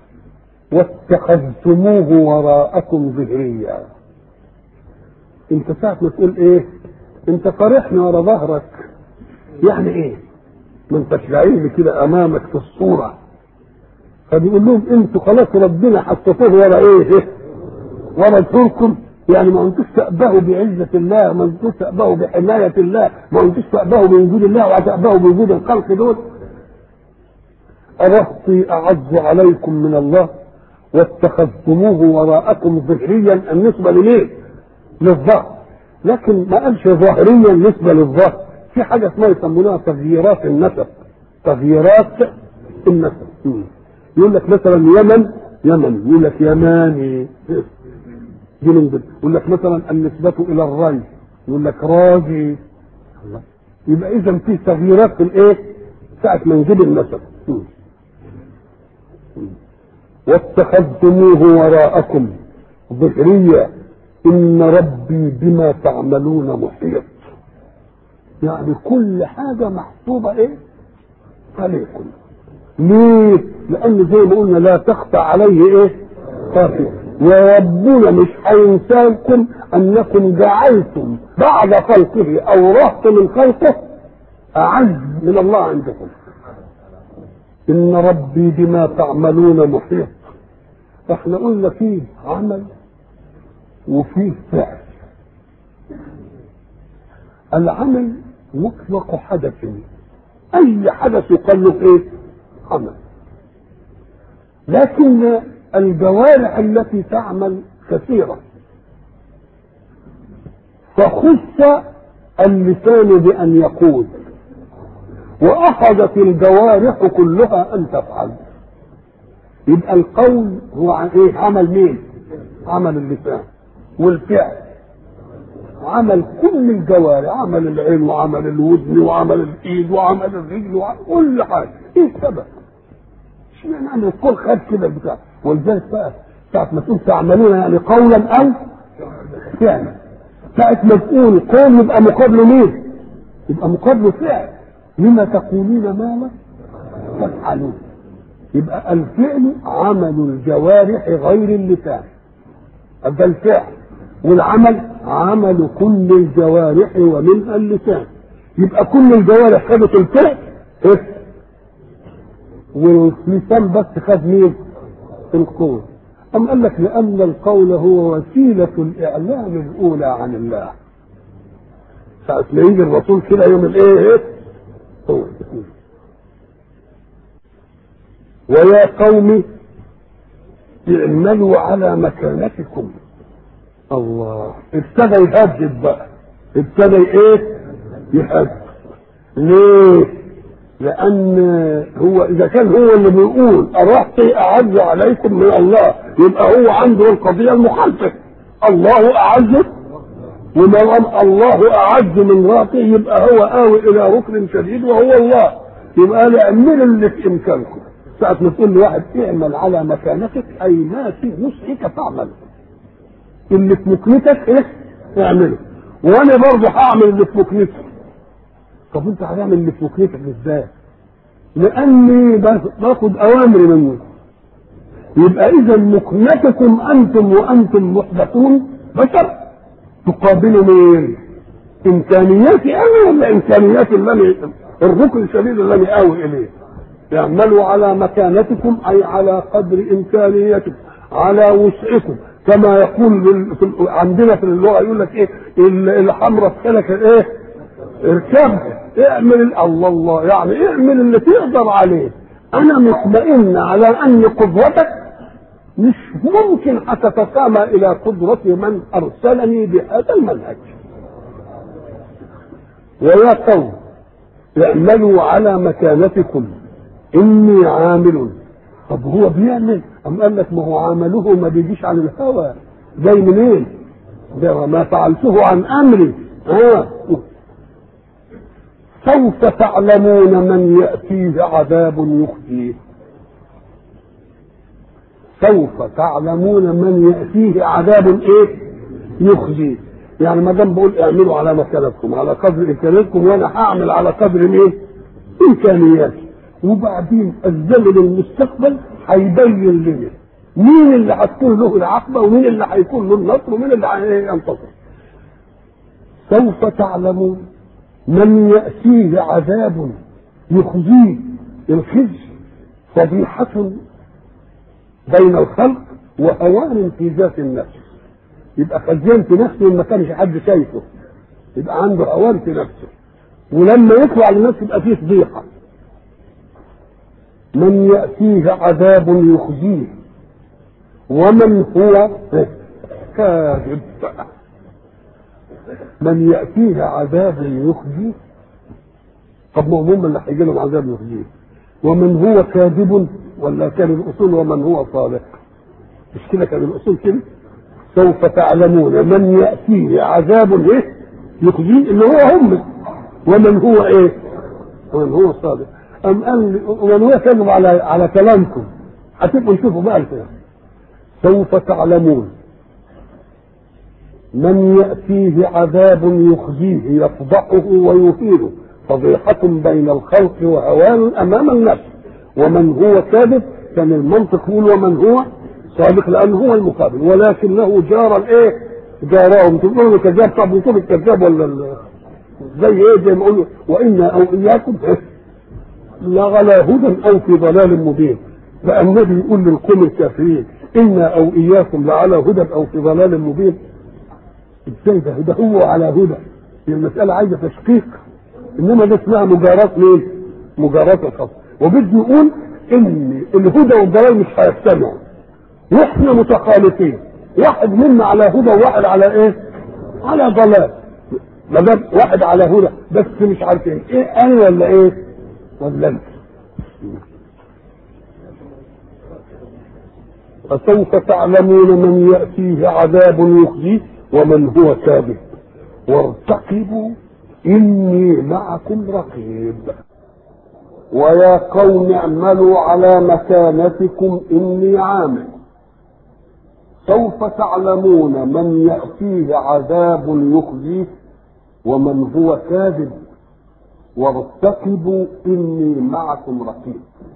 واتخذتموه وراءكم ظهريا انت ساعة ما تقول ايه انت فرحني ورا ظهرك يعني ايه ما انتش لعيب كده امامك في الصورة فبيقول لهم انتوا خلاص ربنا حطيتوه ورا ايه ورا ظهوركم يعني ما انتوش تأبهوا بعزة الله ما انتوش تأبهوا بحماية الله ما انتوش تأبهوا بوجود الله وهتأبهوا بوجود الخلق دول أرهطي أعز عليكم من الله واتخذتموه وراءكم ظهريا النسبة لمين؟ للظهر لكن ما قالش ظاهريا نسبة للظهر في حاجة اسمها يسمونها تغييرات النسب تغييرات النسب يقول لك مثلا يمن يمن يقول لك يماني دي من دول يقول لك مثلا النسبة إلى الري يقول لك راجي الله يبقى إذا في تغييرات في الإيه؟ ساعة ما نجيب النسب واتخذتموه وراءكم ظهريا إن ربي بما تعملون محيط يعني كل حاجة محسوبة إيه؟ عليكم ليه؟ لأن زي ما قلنا لا تخفى عليه إيه؟ خافية وربنا مش هينساكم أنكم جعلتم بعد خلقه أو رهط من خلقه أعز من الله عندكم إن ربي بما تعملون محيط احنا قلنا فيه عمل وفيه فعل العمل مطلق حدث اي حدث يقال له ايه عمل لكن الجوارح التي تعمل كثيرة فخص اللسان بأن يقول وأخذت الجوارح كلها أن تفعل يبقى القول هو عن ايه عمل مين عمل اللسان والفعل عمل كل الجوارح عمل العين وعمل الودن وعمل الايد وعمل الرجل وعمل كل حاجه ايه السبب؟ اشمعنى عمل الكل خد كده البتاع ولذلك بقى ساعة ما تقول تعملون يعني قولا او فعلا ساعة ما تقول قول يبقى مقابله مين؟ يبقى مقابله فعل لما تقولون ما لا تفعلون يبقى الفعل عمل الجوارح غير اللسان ده الفعل والعمل عمل كل الجوارح ومنها اللسان يبقى كل الجوارح خدت الفعل ايه واللسان بس خد مين القول أم قال لك لأن القول هو وسيلة الإعلام الأولى عن الله ساعة ما يجي الرسول كده يوم الإيه إيه؟ هو ويا قوم اعملوا على مكانتكم الله ابتدى يهدد بقى ابتدى ايه يهدد ليه لان هو اذا كان هو اللي بيقول الرحتي اعز عليكم من الله يبقى هو عنده القضيه المخالفه الله اعز وما الله اعز من راقي يبقى هو آوي الى ركن شديد وهو الله يبقى اعملوا اللي في امكانكم ساعة ما تقول لواحد اعمل على مكانتك أي ما في وسعك فاعمل اللي في مكنتك إيه؟ اعمله وأنا برضه هعمل اللي في مكنتك طب أنت هتعمل اللي في مكنتك إزاي؟ لأني باخد أوامر منه يبقى إذا مكنتكم أنتم وأنتم محدثون بشر تقابلوا مين؟ إمكانياتي أنا ولا إمكانيات الذي الركن الشديد الذي آوي إليه؟ اعملوا على مكانتكم أي على قدر إمكانيتكم على وسعكم كما يقول بال- في ال- عندنا في اللغة يقول لك إيه ال- الحمرة السلكة إيه اركبها اعمل ال- الله الله يعني اعمل اللي تقدر عليه أنا مطمئن على أن قدرتك مش ممكن هتتسامى إلى قدرة من أرسلني بهذا المنهج ويا قوم اعملوا على مكانتكم إني عامل طب هو بيعمل أم قال لك ما هو عمله ما بيجيش عن الهوى جاي منين؟ ده ما فعلته عن أمري آه. سوف تعلمون من يأتيه عذاب يخزيه سوف تعلمون من يأتيه عذاب ايه؟ يخزيه يعني ما دام بقول اعملوا على مكانتكم على قدر امكانياتكم وانا هعمل على قدر ايه؟ امكانياتي وبعدين الزمن المستقبل هيبين لنا مين اللي هتكون له العقبه ومين اللي هيكون له النصر ومين اللي هينتصر سوف تعلمون من يأتيه عذاب يخزيه الخزي فضيحة بين الخلق وهوان في ذات النفس يبقى خزيان في نفسه ما كانش حد شايفه يبقى عنده هوان في نفسه ولما يطلع للناس يبقى فيه فضيحة من يأتيه عذاب يخزيه ومن هو كاذب من يأتيه عذاب يخزيه طب ما هم اللي هيجي لهم عذاب يخزيه ومن هو كاذب ولا كان الأصول ومن هو صادق مش كده كان الأصول كده سوف تعلمون من يأتيه عذاب ايه يخزيه اللي هو هم ومن هو ايه ومن هو صادق أم قال ومن هو كذب على على كلامكم هتبقوا تشوفوا بقى الكلام سوف تعلمون من يأتيه عذاب يخزيه يفضحه ويهينه فضيحة بين الخلق وهوان أمام النفس ومن هو كاذب كان المنطق يقول ومن هو صادق لأنه هو المقابل ولكنه جار الإيه؟ جارهم تقولوا كذاب طب وصول الكذاب ولا ال- زي إيه زي ما يقولوا وإنا أو إياكم لغلا هدى أو في ضلال مبين بقى النبي يقول للقوم الكافرين إنا أو إياكم لعلى هدى أو في ضلال مبين ازاي ده ده هو على هدى هي المسألة عايزة تشقيق إنما ده اسمها مجاراة مين؟ مجاراة الخطأ وبده يقول إن الهدى والضلال مش هيجتمعوا واحنا متخالفين واحد منا على هدى وواحد على ايه؟ على ضلال ما دام واحد على هدى بس مش عارفين ايه انا ولا ايه؟ ولا انت فسوف تعلمون من يأتيه عذاب يخزيه ومن هو كاذب وارتقبوا إني معكم رقيب ويا قوم اعملوا على مكانتكم إني عامل سوف تعلمون من يأتيه عذاب يخزيه ومن هو كاذب وارتقبوا إني معكم رقيب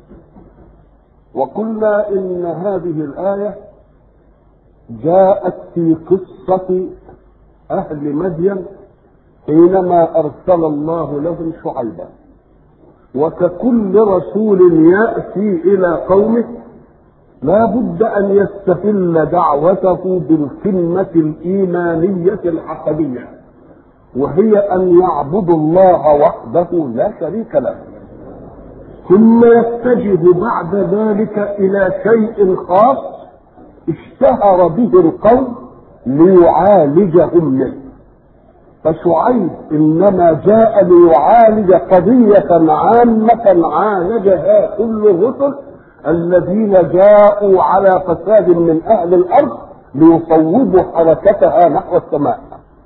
وقلنا إن هذه الآية جاءت في قصة أهل مدين حينما أرسل الله لهم شعيبا وككل رسول يأتي إلى قومه لا بد أن يستهل دعوته بالقمة الإيمانية العقدية وهي أن يعبدوا الله وحده لا شريك له ثم يتجه بعد ذلك إلى شيء خاص اشتهر به القوم ليعالجهم منه فشعيب انما جاء ليعالج قضية عامة عالجها كل الرسل الذين جاءوا على فساد من اهل الارض ليصوبوا حركتها نحو السماء.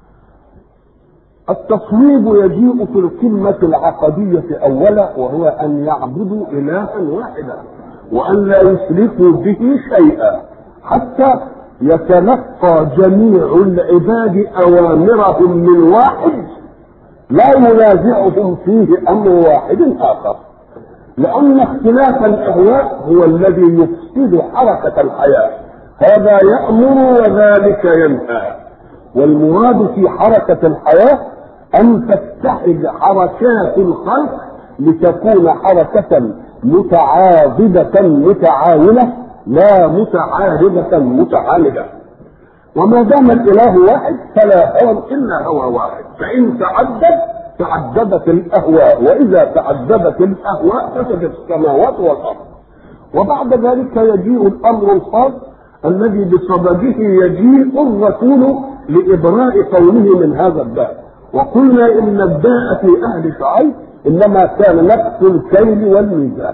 التصويب يجيء في القمة العقدية اولا وهو ان يعبدوا الها واحدا وان لا يشركوا به شيئا حتى يتلقى جميع العباد اوامرهم من واحد لا ينازعهم فيه امر واحد اخر لان اختلاف الاهواء هو الذي يفسد حركه الحياه هذا يامر وذلك ينهى والمراد في حركه الحياه ان تتحد حركات الخلق لتكون حركه متعاضدة متعاونة لا متعارضة متعاندة وما دام الاله واحد فلا هوى الا هوى واحد فان تعدد تعددت الاهواء واذا تعددت الاهواء فسدت السماوات والارض وبعد ذلك يجيء الامر الخاص الذي بصدده يجيء الرسول لابراء قومه من هذا الداء وقلنا ان الداء في اهل شعيب انما كان نقص الكيل والميزان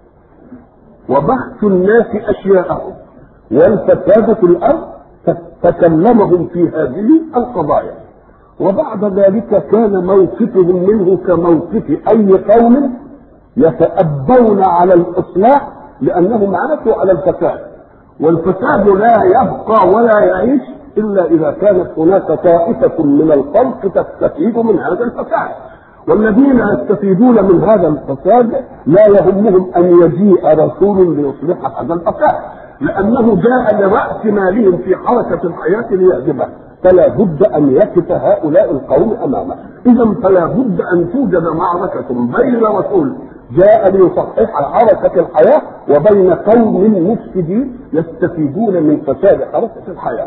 وبحث الناس اشياءهم والفساد في الارض فكلمهم في هذه القضايا وبعد ذلك كان موقفهم منه كموقف اي قوم يتأبون على الاصلاح لانهم عاشوا على الفساد والفساد لا يبقى ولا يعيش الا اذا كانت هناك طائفه من الخلق تستفيد من هذا الفساد والذين يستفيدون من هذا الفساد لا يهمهم ان يجيء رسول ليصلح هذا الفساد لانه جاء لراس مالهم في حركه الحياه ليهدمه فلا بد ان يقف هؤلاء القوم امامه اذا فلا بد ان توجد معركه بين رسول جاء ليصحح حركه الحياه وبين قوم مفسدين يستفيدون من فساد حركه الحياه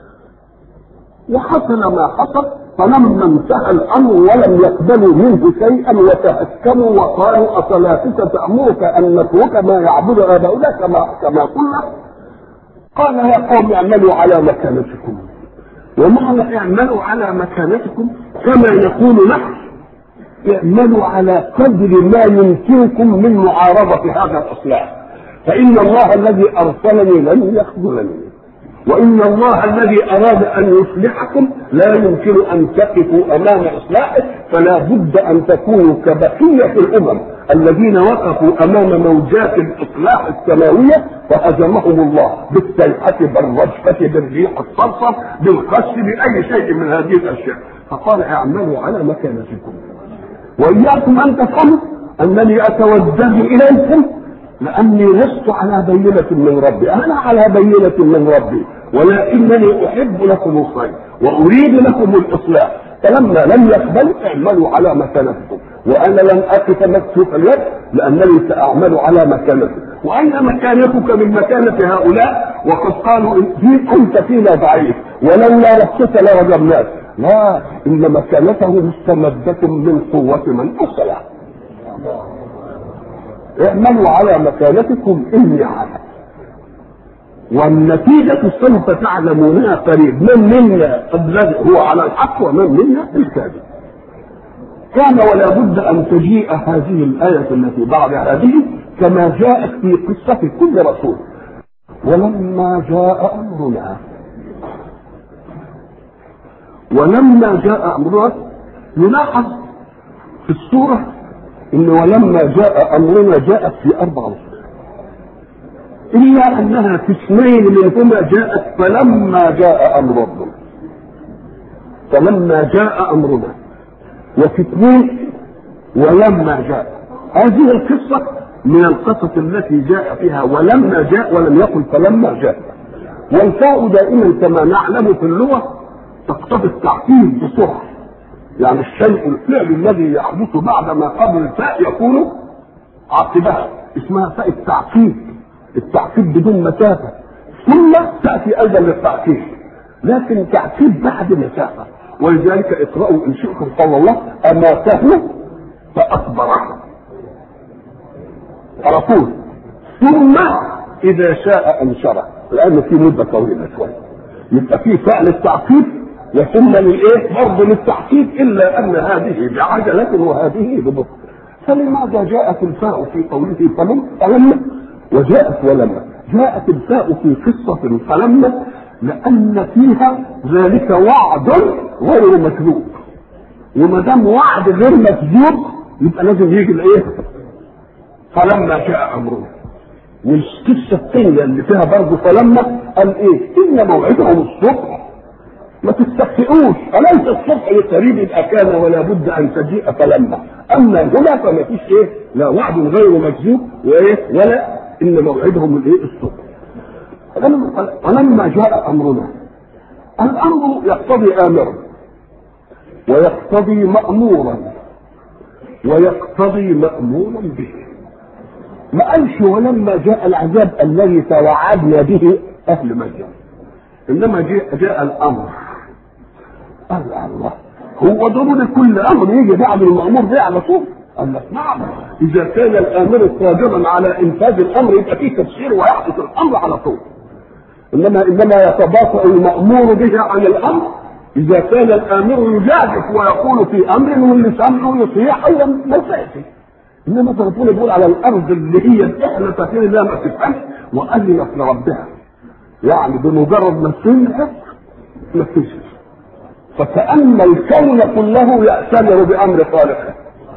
وحصل ما حصل فلما انتهى الامر ولم يقبلوا منه شيئا وتهكموا وقالوا اصلاتك تامرك ان نترك ما يعبد اباؤنا كما كما قلنا قال يا قوم اعملوا على مكانتكم ومعنى اعملوا على مكانتكم كما نقول نحن اعملوا على قدر ما يمكنكم من معارضة هذا الإصلاح فإن الله الذي أرسلني لن يخذلني وإن الله الذي أراد أن يصلحكم لا يمكن أن تقفوا أمام إصلاحه فلا بد أن تكونوا كبقية الأمم الذين وقفوا أمام موجات الإصلاح السماوية فهزمهم الله بالسيحة بالرجفة بالريح الصرصر بالقش بأي شيء من هذه الأشياء فقال اعملوا على مكانتكم وإياكم أن تفهموا أنني أتوجه إليكم لأني لست على بينة من ربي أنا على بينة من ربي ولكنني أحب لكم الخير وأريد لكم الإصلاح فلما لم يقبلوا اعملوا على مكانتكم وأنا لن أقف مكتوف اليد لأنني سأعمل على مكانتي وأين مكانتك من مكانة هؤلاء وقد قالوا إن أنت فينا ضعيف ولولا نفسك لرجمناك لا إن مكانته مستمدة من قوة من أرسله اعملوا على مكانتكم إني عالم والنتيجة سوف تعلمونها قريب من منا الذي هو على الحق ومن منا الكاذب كان ولا بد أن تجيء هذه الآية التي بعد هذه كما جاءت في قصة كل رسول ولما جاء أمرنا ولما جاء أمرنا نلاحظ في السورة إن ولما جاء أمرنا جاءت في أربع رسل إلا أنها في اثنين منهما جاءت فلما جاء أمر ربنا فلما جاء أمرنا وفي اثنين ولما جاء هذه القصة من القصص التي جاء فيها ولما جاء ولم يقل فلما جاء والفاء دائما كما نعلم في اللغة تقتضي التعقيد بسرعة يعني الشيء الفعل الذي يحدث بعد ما قبل الفاء يكون عقبها اسمها فاء التعقيد التعقيد بدون مسافة ثم تأتي أيضا للتعقيد لكن تعقيد بعد مسافة ولذلك اقرأوا إن شئتم قال الله أماته فأكبره على طول ثم إذا شاء أنشره لأن في مدة طويلة شوية يبقى في فعل التعقيد وثم للايه؟ برضه للتعقيد الا ان هذه بعجله وهذه ببطء. فلماذا جاءت الفاء في قوله فلم فلما وجاءت ولما؟ جاءت الفاء في قصه فلما لان فيها ذلك وعد غير مكذوب. وما دام وعد غير مكذوب يبقى لازم يجي الايه؟ فلما جاء امرنا. والقصه الثانيه اللي فيها برضه فلما قال ايه؟ ان موعدهم الصبح ما تستخفئوش أليس الصبح قريب يبقى كان ولا بد أن تجيء فلما أما هنا فما فيش إيه لا وعد غير مكذوب وإيه ولا إن موعدهم الإيه الصبح ولما جاء أمرنا الأمر يقتضي آمرا ويقتضي مأمورا ويقتضي مأمورا به ما قالش ولما جاء العذاب الذي توعدنا به اهل مدين انما جاء جاء الامر قال الله هو ضروري كل امر يجي بعد المامور به على طول قال لك نعم اذا كان الامر قادرا على انفاذ الامر يبقى فيه تفسير ويحدث الامر على طول انما انما يتباطا المامور به عن الامر اذا كان الامر يجازف ويقول في امر واللي سامعه يطيع او ما يطيعش انما ربنا بيقول على الارض اللي هي احنا فاكرين انها ما تفهمش واذنت لربها يعني بمجرد ما سمعت ما تفهمش فكأن الكون كله يأتمر بأمر خالقه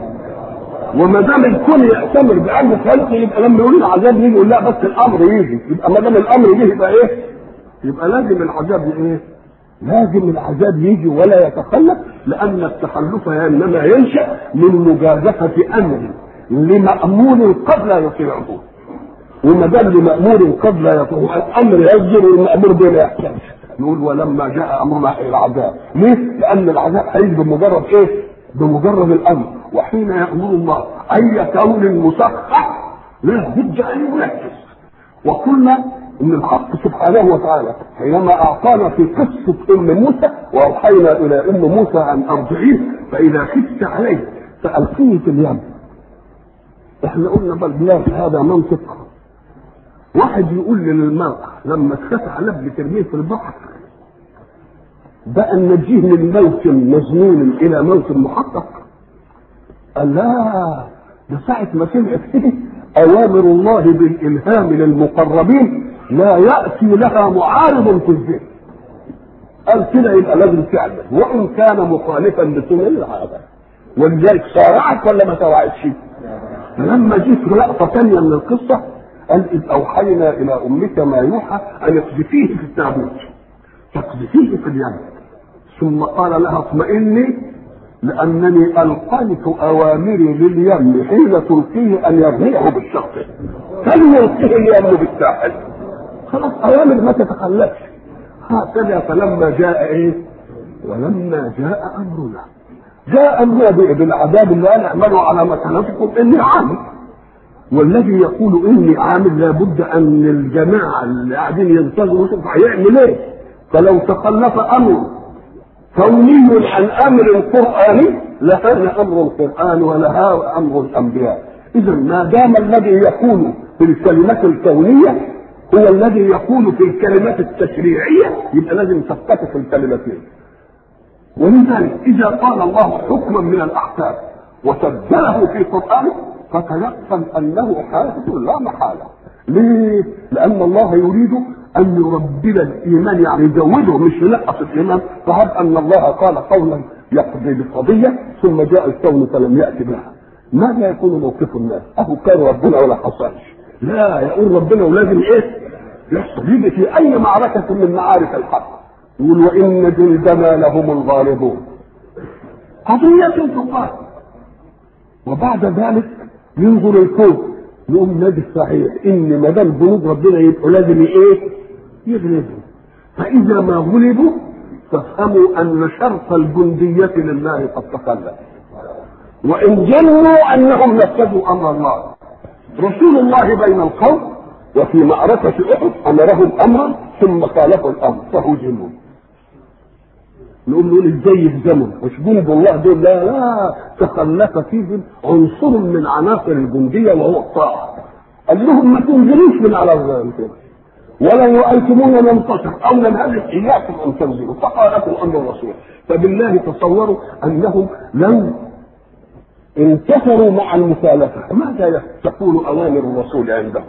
وما دام الكون يأتمر بأمر خالقه يبقى لما يقول العذاب يجي يقول لا بس الأمر يجي يبقى ما دام الأمر يجي يبقى إيه؟ يبقى لازم العذاب إيه؟ لازم العذاب يجي ولا يتخلف لأن التخلف إنما ينشأ من مجازفة أمر لمأمور قد لا يطيعه وما دام لمأمور قد لا يطيعه الأمر يصدر والمأمور به لا يحتاج نقول ولما جاء امرنا الى العذاب ليه؟ لان العذاب هيجي بمجرد ايه؟ بمجرد الامر وحين يامر الله اي كون مسخر لا بد ان ينفذ وقلنا ان الحق سبحانه وتعالى حينما اعطانا في قصه ام موسى واوحينا الى ام موسى ان ارجعيه فاذا خفت عليه فالقيه في اليم احنا قلنا بل بلاد هذا منطق واحد يقول للمرأة لما تخاف على ابن ترميه في البحر بقى نجيه من موت مجنون الى موت محقق قال لا ده ساعة ما سمعت كده أوامر الله بالإلهام للمقربين لا يأتي لها معارض في الذهن قال كده يبقى لازم تعمل وإن كان مخالفا لسنن العادة ولذلك صارعت ولا ما صارعتش؟ لما جيت لقطة ثانية من القصة قال إذ أوحينا إلى أمك ما يوحى أن اقذفيه في التابوت تقذفيه في اليم ثم قال لها اطمئني لأنني ألقيت أوامري لليم حين تلقيه أن يرميه بالشخص فليلقيه اليم بالساحل خلاص أوامر ما تتخلفش هكذا فلما جاء إيه؟ ولما جاء أمرنا جاء أمرنا بالعذاب اللي أنا أعمله على مكانتكم إني عامل والذي يقول اني عامل لابد ان الجماعه اللي قاعدين ينتظروا يشوف هيعمل ايه فلو تخلف امر كوني عن امر قراني لهان امر القران ولها امر الانبياء اذا ما دام الذي يكون في الكلمات الكونيه هو الذي يكون في الكلمات التشريعيه يبقى لازم تتفق الكلمتين ولذلك اذا قال الله حكما من الاحكام وسجله في قرانه فتيقن انه حادث لا محاله ليه؟ لان الله يريد ان يربب الايمان يعني يزوده مش ينقص الايمان فهب ان الله قال قولا يقضي بقضيه ثم جاء الكون فلم ياتي بها ماذا يكون موقف الناس؟ اهو كان ربنا ولا حصلش لا يقول ربنا ولازم ايه؟ يحصل يجي في اي معركه من معارك الحق يقول وان جندنا لهم الغالبون قضيه تقال وبعد ذلك ينظر الكون يقوم نادي صحيح ان ما دام جنود ربنا يبقوا لازم ايه؟ يغلبوا فاذا ما غلبوا فافهموا ان شرط الجنديه لله قد تخلف وان جنوا انهم نفذوا امر الله رسول الله بين القوم وفي معركة أحد أمرهم أمرا ثم خالفوا الأمر فهزموا نقول نقول ازاي يهزموا مش جند الله دول لا لا تخلف فيهم عنصر من عناصر الجنديه وهو الطاعه قال لهم ما تنزلوش من على الغير ولن رايتمونا ننتصر او ننهزم اياكم ان تنزلوا فقالكم امر الرسول فبالله تصوروا انهم لو انتصروا مع المخالفه ماذا تكون اوامر الرسول عندهم؟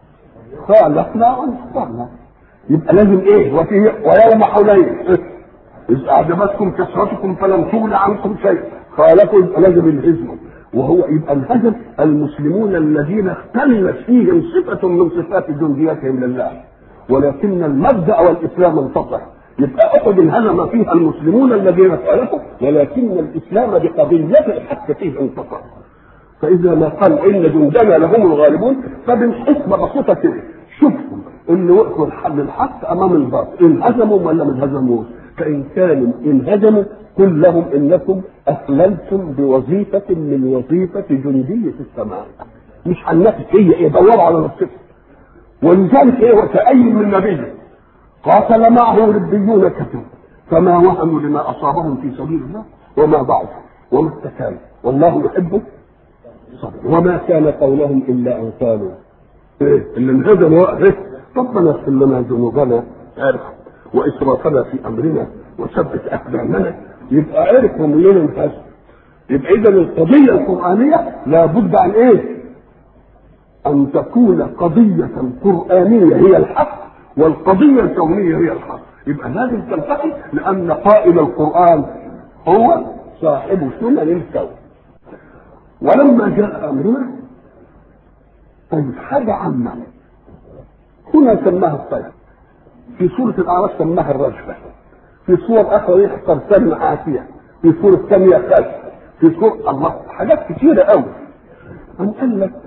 خالفنا وانتصرنا يبقى لازم ايه وفي ويوم حنين إذ أعجبتكم كثرتكم فلم تغن عنكم شيء خالفوا لازم الهزم وهو يبقى الهزم المسلمون الذين اختلت فيهم صفة من صفات جنديتهم لله ولكن المبدأ والإسلام انتصر يبقى أحد انهزم فيها المسلمون الذين خالفوا ولكن الإسلام بقضية الحق فيه انتصر فإذا ما قال إن جندنا لهم الغالبون فبالحسبة بسيطة كده شوفوا إن وقفوا الحل الحق أمام الباطل انهزموا ولا ما انهزموش فإن كانوا انهزموا قل لهم إنكم أخللتم بوظيفة من وظيفة جندية السماء مش عن نفسك هي ايه دوروا على نفسك ولذلك ايه وكأي من نبي قاتل معه ربيون كثير فما وهنوا لما اصابهم في سبيل الله وما ضعفوا وما استكانوا والله يحب الصبر وما كان قولهم الا ان قالوا ايه اللي انهزموا ايه ربنا اغفر لنا ذنوبنا عرف واسرافنا في امرنا وثبت اقدامنا يبقى عرفوا منين انهزموا يبقى اذا القضيه القرانيه لابد عن ايه؟ ان تكون قضيه قرانيه هي الحق والقضيه الكونيه هي الحق يبقى لازم تلتقي لان قائل القران هو صاحب سنن الكون ولما جاء امرنا طيب حاجه عامه هنا سماها الطيب في سوره الاعراف سماها الرجفه في صور اخرى يحصل سلم عافيه في سوره ثانيه خشب في سوره الله حاجات كثيره قوي أم قال لك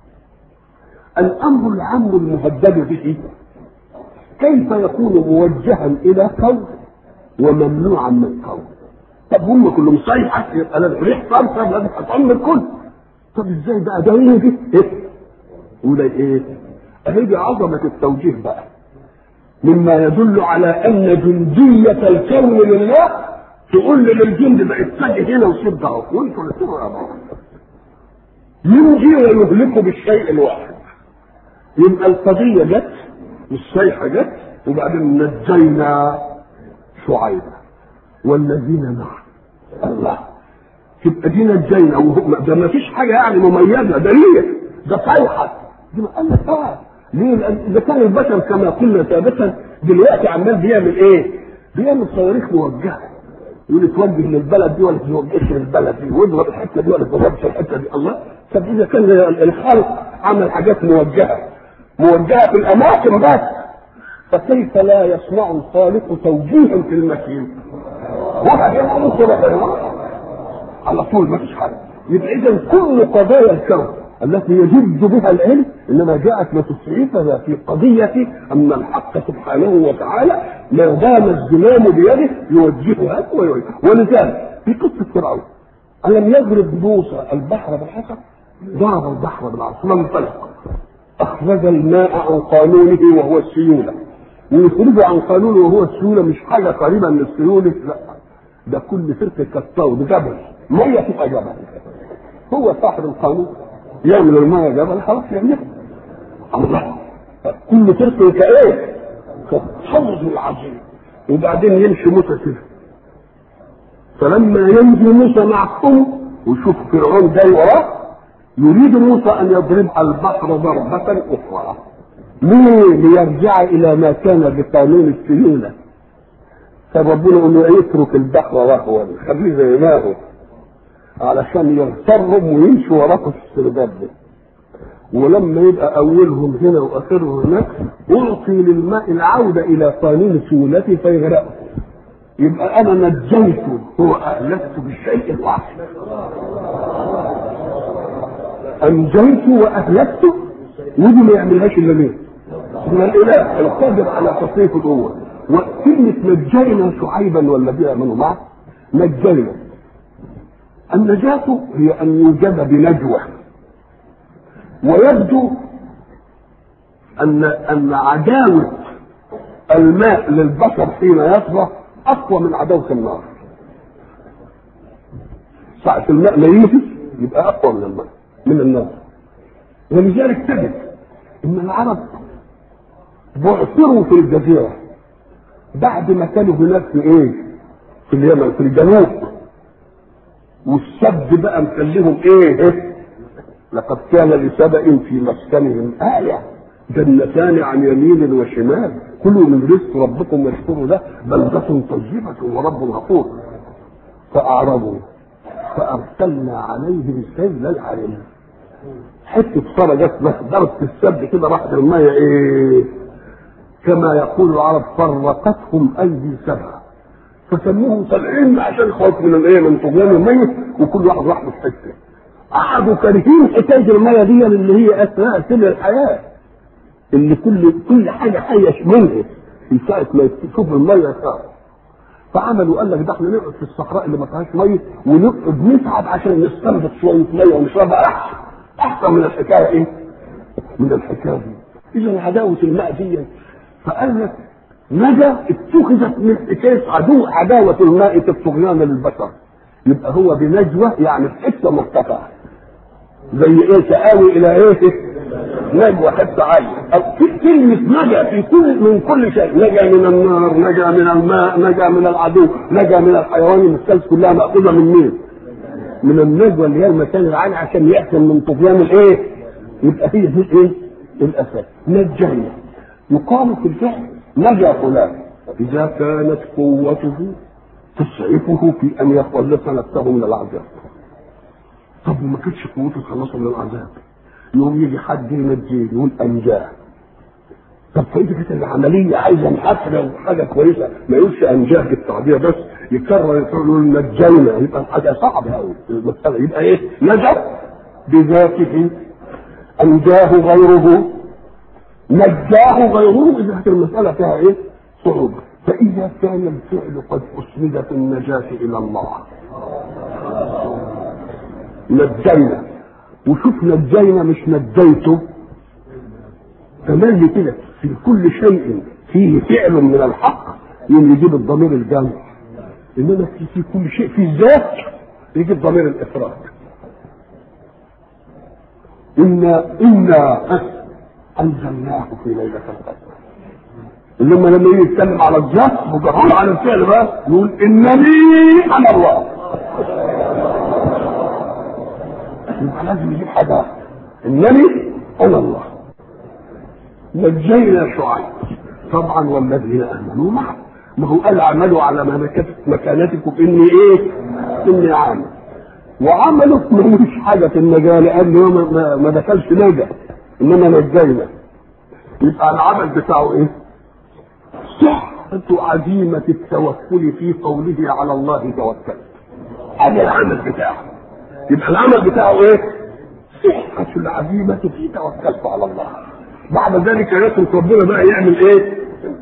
الامر العام المهدد به كيف يكون موجها الى قوم وممنوعا من قوم طب هم كلهم صيحه يبقى لازم يحصل طب لازم هتعم الكل طب ازاي بقى ده هي دي ايه وده ايه هي عظمه التوجيه بقى مما يدل على ان جنديه الكون لله تقول للجند بقى اتجه هنا وصد ده وانتوا اللي تبقوا ينجي ويهلكوا بالشيء الواحد يبقى القضية جت والصيحة جت وبعدين نجينا شعيبا والذين معه الله تبقى دي نجينا وهم ده ما فيش حاجة يعني مميزة ده ليه؟ ده صيحة دي ما قال لك اه ليه؟ لأن إذا كان البشر كما قلنا سابقا دلوقتي عمال بيعمل إيه؟ بيعمل صواريخ موجهة يقول توجه للبلد دي ولا توجهش للبلد دي واضرب الحته دي ولا تضربش الحته دي الله طب اذا كان الخالق عمل حاجات موجهه موجهه في الاماكن بس فكيف لا يصنع الخالق توجيها في المكين؟ وبعدين على طول ما فيش حاجه يبقى اذا كل قضايا الكون التي يجد بها العلم انما جاءت لتسعفنا في قضيه ان الحق سبحانه وتعالى ما دام الزمام بيده يوجهها ويوجهها ولذلك في قصه فرعون الم يضرب موسى البحر بالحسن ضرب البحر بالعصا فانفلق اخرج الماء عن قانونه وهو السيوله ويخرجه عن قانونه وهو السيوله مش حاجه قريبه من السيوله لا ده كل فرقه كالطود جبل ميه تبقى جبل هو صاحب القانون يعمل الميه جبل خلاص يعملها الله كل فرقه كايه كالطود العظيم وبعدين يمشي موسى كده فلما ينجي موسى مع قوم ويشوف فرعون جاي وراه يريد موسى ان يضرب البحر ضربة اخرى ليه؟ ليرجع الى ما كان بقانون السيولة فربنا يقول له يترك البحر رهوا خليه زي ما هو علشان يغترهم ويمشوا وراكم في السرداب ده ولما يبقى اولهم هنا واخرهم هناك اعطي للماء العوده الى قانون سيولته فيغرقه يبقى انا نجيته هو اهلكت بالشيء الواحد انجيته واهلكته ودي ما يعملهاش الا مين؟ من الاله القادر على تصريف الامور وكلمه نجينا شعيبا والذين امنوا معه نجينا النجاة هي ان يوجد بنجوى ويبدو ان ان عداوه الماء للبشر حين يصبح اقوى من عداوه النار ساعة الماء ما ينفذ يبقى اقوى من الماء من النار ولذلك تجد ان العرب بعثروا في الجزيرة بعد ما كانوا هناك في ايه في اليمن في الجنوب والسد بقى مخليهم ايه لقد كان لسبأ في مسكنهم آية جنتان عن يمين وشمال كلوا من رزق ربكم واشكروا له بلدة طيبة ورب غفور فأعرضوا فأرسلنا عليهم سيل العلم حتة صلاة جت ضربت السد كده راحت المية ايه كما يقول العرب فرقتهم أيدي سبع فسموهم طالعين عشان خوف من الايه من طغيان الميت وكل واحد راح في حته قعدوا كارهين حكايه الميه دي اللي هي اثناء سن الحياه اللي كل كل حاجه حيه منها في ساعه ما تشوف الميه صار فعملوا قال لك ده احنا نقعد في الصحراء اللي ما فيهاش ميه ونقعد نتعب عشان نستنبط شويه ميه ونشربها احسن احسن من الحكايه ايه؟ من الحكايه دي اذا عداوه الماء دي فقال لك نجا اتخذت من حكايه عدو عداوه الماء في الطغيان للبشر يبقى هو بنجوى يعني في حته مرتفعه زي ايه تآوي الى ايه نجوى حته عاليه أو في كلمه نجا في كل من كل شيء نجا من النار نجا من الماء نجا من العدو نجا من الحيوان المفترس كلها ماخوذه من مين؟ من النجوى اللي هي المكان العالي عشان يحسن من طغيان الايه؟ يبقى هي دي ايه؟ الاساس نجينا يقال في الفعل نجا فلان اذا كانت قوته تسعفه في ان يخلص نفسه من العذاب طب وما كانتش قوته تخلصه من العذاب يوم يجي حد ينجيه يقول انجاه طب فاذا كانت العمليه عايزه محاسبه وحاجه كويسه ما يقولش انجاه بالتعبير بس يكرر يقول نجينا يبقى حاجه صعبه قوي المساله يبقى ايه؟ نجا بذاته انجاه غيره نجاه غيره اذا كانت المساله فيها ايه؟ صعوبه فاذا كان الفعل قد اسند في النجاه الى الله نجينا وشوف نجينا مش نجيته تملي كده في كل شيء فيه فعل من الحق يوم يجيب الضمير الجمع انما في, في كل شيء في الذات يجيب ضمير الافراد انا انا انزلناه في ليله القدر انما لما يجي يتكلم على الذات مجرد على الفعل بقى يقول انني انا الله يبقى لازم يجيب حاجه انني انا الله نجينا شعيب طبعا والذين امنوا معه ما هو قال اعملوا على مكانتكم اني ايه؟ اني عامل وعملوا ملوش حاجه في النجاه لانه ما, ما دخلش نجا انما نجينا يبقى العمل بتاعه ايه؟ صحة عزيمة التوكل في قوله على الله توكلت هذا العمل بتاعه يبقى العمل بتاعه ايه؟ صحة العزيمة في توكلت على الله بعد ذلك يترك ربنا بقى يعمل ايه؟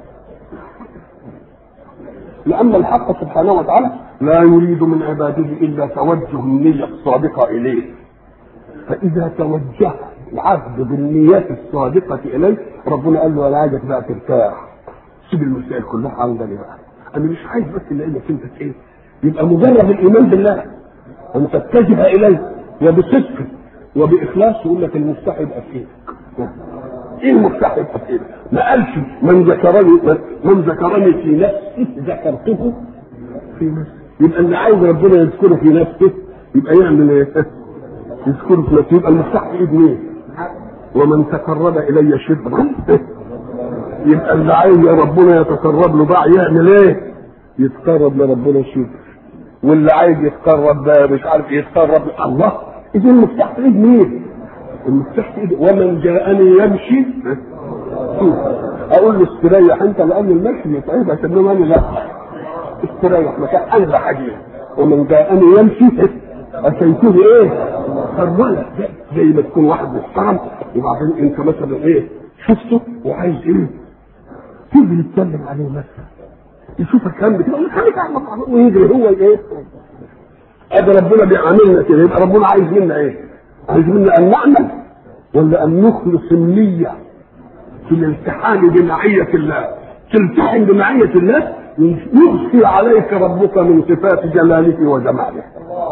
لأن الحق سبحانه وتعالى لا يريد من عباده إلا توجه النية الصادقة إليه فإذا توجه العبد بالنيات الصادقة إليه ربنا قال له أنا عايزك بقى ترتاح سيب المسائل كلها عندنا بقى أنا مش عايز بس إلا إنك أنت إيه يبقى مجرد الإيمان بالله أن تتجه إليه وبصدق وبإخلاص يقول لك المفتاح يبقى في إيدك ايه المفتاح يبقى في ايدك؟ ما قالش من ذكرني من ذكرني في نفسي ذكرته في نفسي يبقى اللي عايز ربنا يذكره في نفسه يبقى يعمل ايه؟ يذكره في نفسه يبقى المفتاح في ايد مين؟ ومن تقرب الي شبرا يبقى اللي عايز ربنا يتقرب له بقى يعمل ايه؟ يتقرب لربنا شبر واللي عايز يتقرب مش عارف يتقرب الله اذا المفتاح في ايد مين؟ المفتاح في ايده ومن جاءني يمشي اقول له استريح انت لان المشي يتعبك انما انا لا استريح مكان انزع حديث ومن جاءني يمشي اتيته ايه؟ فرولة زي ما تكون واحد محترم وبعدين انت مثلا ايه؟ شفته وعايز ايه؟ تيجي يتكلم عليه مثلا يشوفك هم كده خليك ويجري هو ايه؟ ادي ربنا بيعاملنا كده يبقى ربنا عايز منا ايه؟ عايز منا ان نعمل ولا ان نخلص النية في الالتحام بمعية الله تلتحم بمعية الله يخفي عليك ربك من صفات جلاله وجماله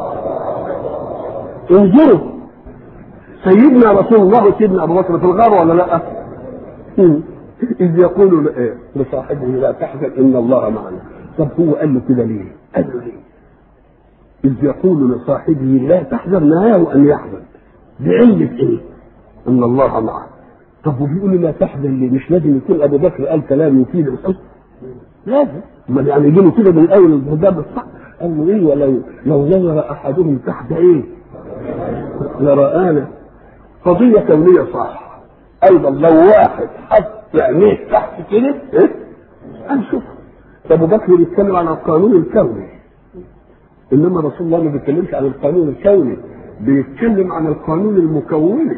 انظروا سيدنا رسول الله سيدنا ابو بكر في الغار ولا لا؟ اذ يقول لصاحبه لا تحزن ان الله معنا طب هو قال له كده ليه؟ قال له ليه؟ اذ يقول لصاحبه لا تحزن نهاه ان يحزن بعلة ايه؟ ان الله معه طب وبيقول لا تحزن ليه؟ مش لازم يكون ابو بكر قال كلام يفيد الحزن؟ لازم ما يعني يجي له كده من الاول الهدى بالصح قال له ايه ولو لو نظر احدهم تحت ايه؟ لرآنا قضية كونية صح ايضا لو واحد حط عينيه تحت كده ايه؟ هنشوف ابو بكر بيتكلم عن القانون الكوني انما رسول الله ما بيتكلمش عن القانون الكوني بيتكلم عن القانون المكوني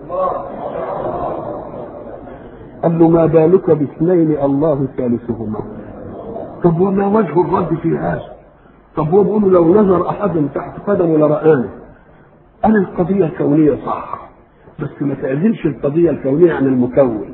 قال له ما بالك باثنين الله ثالثهما طب وما وجه الرد في هذا طب هو بيقول لو نظر احد تحت قدمه لرآني انا القضيه كونيه صح بس ما تعزلش القضيه الكونيه عن المكون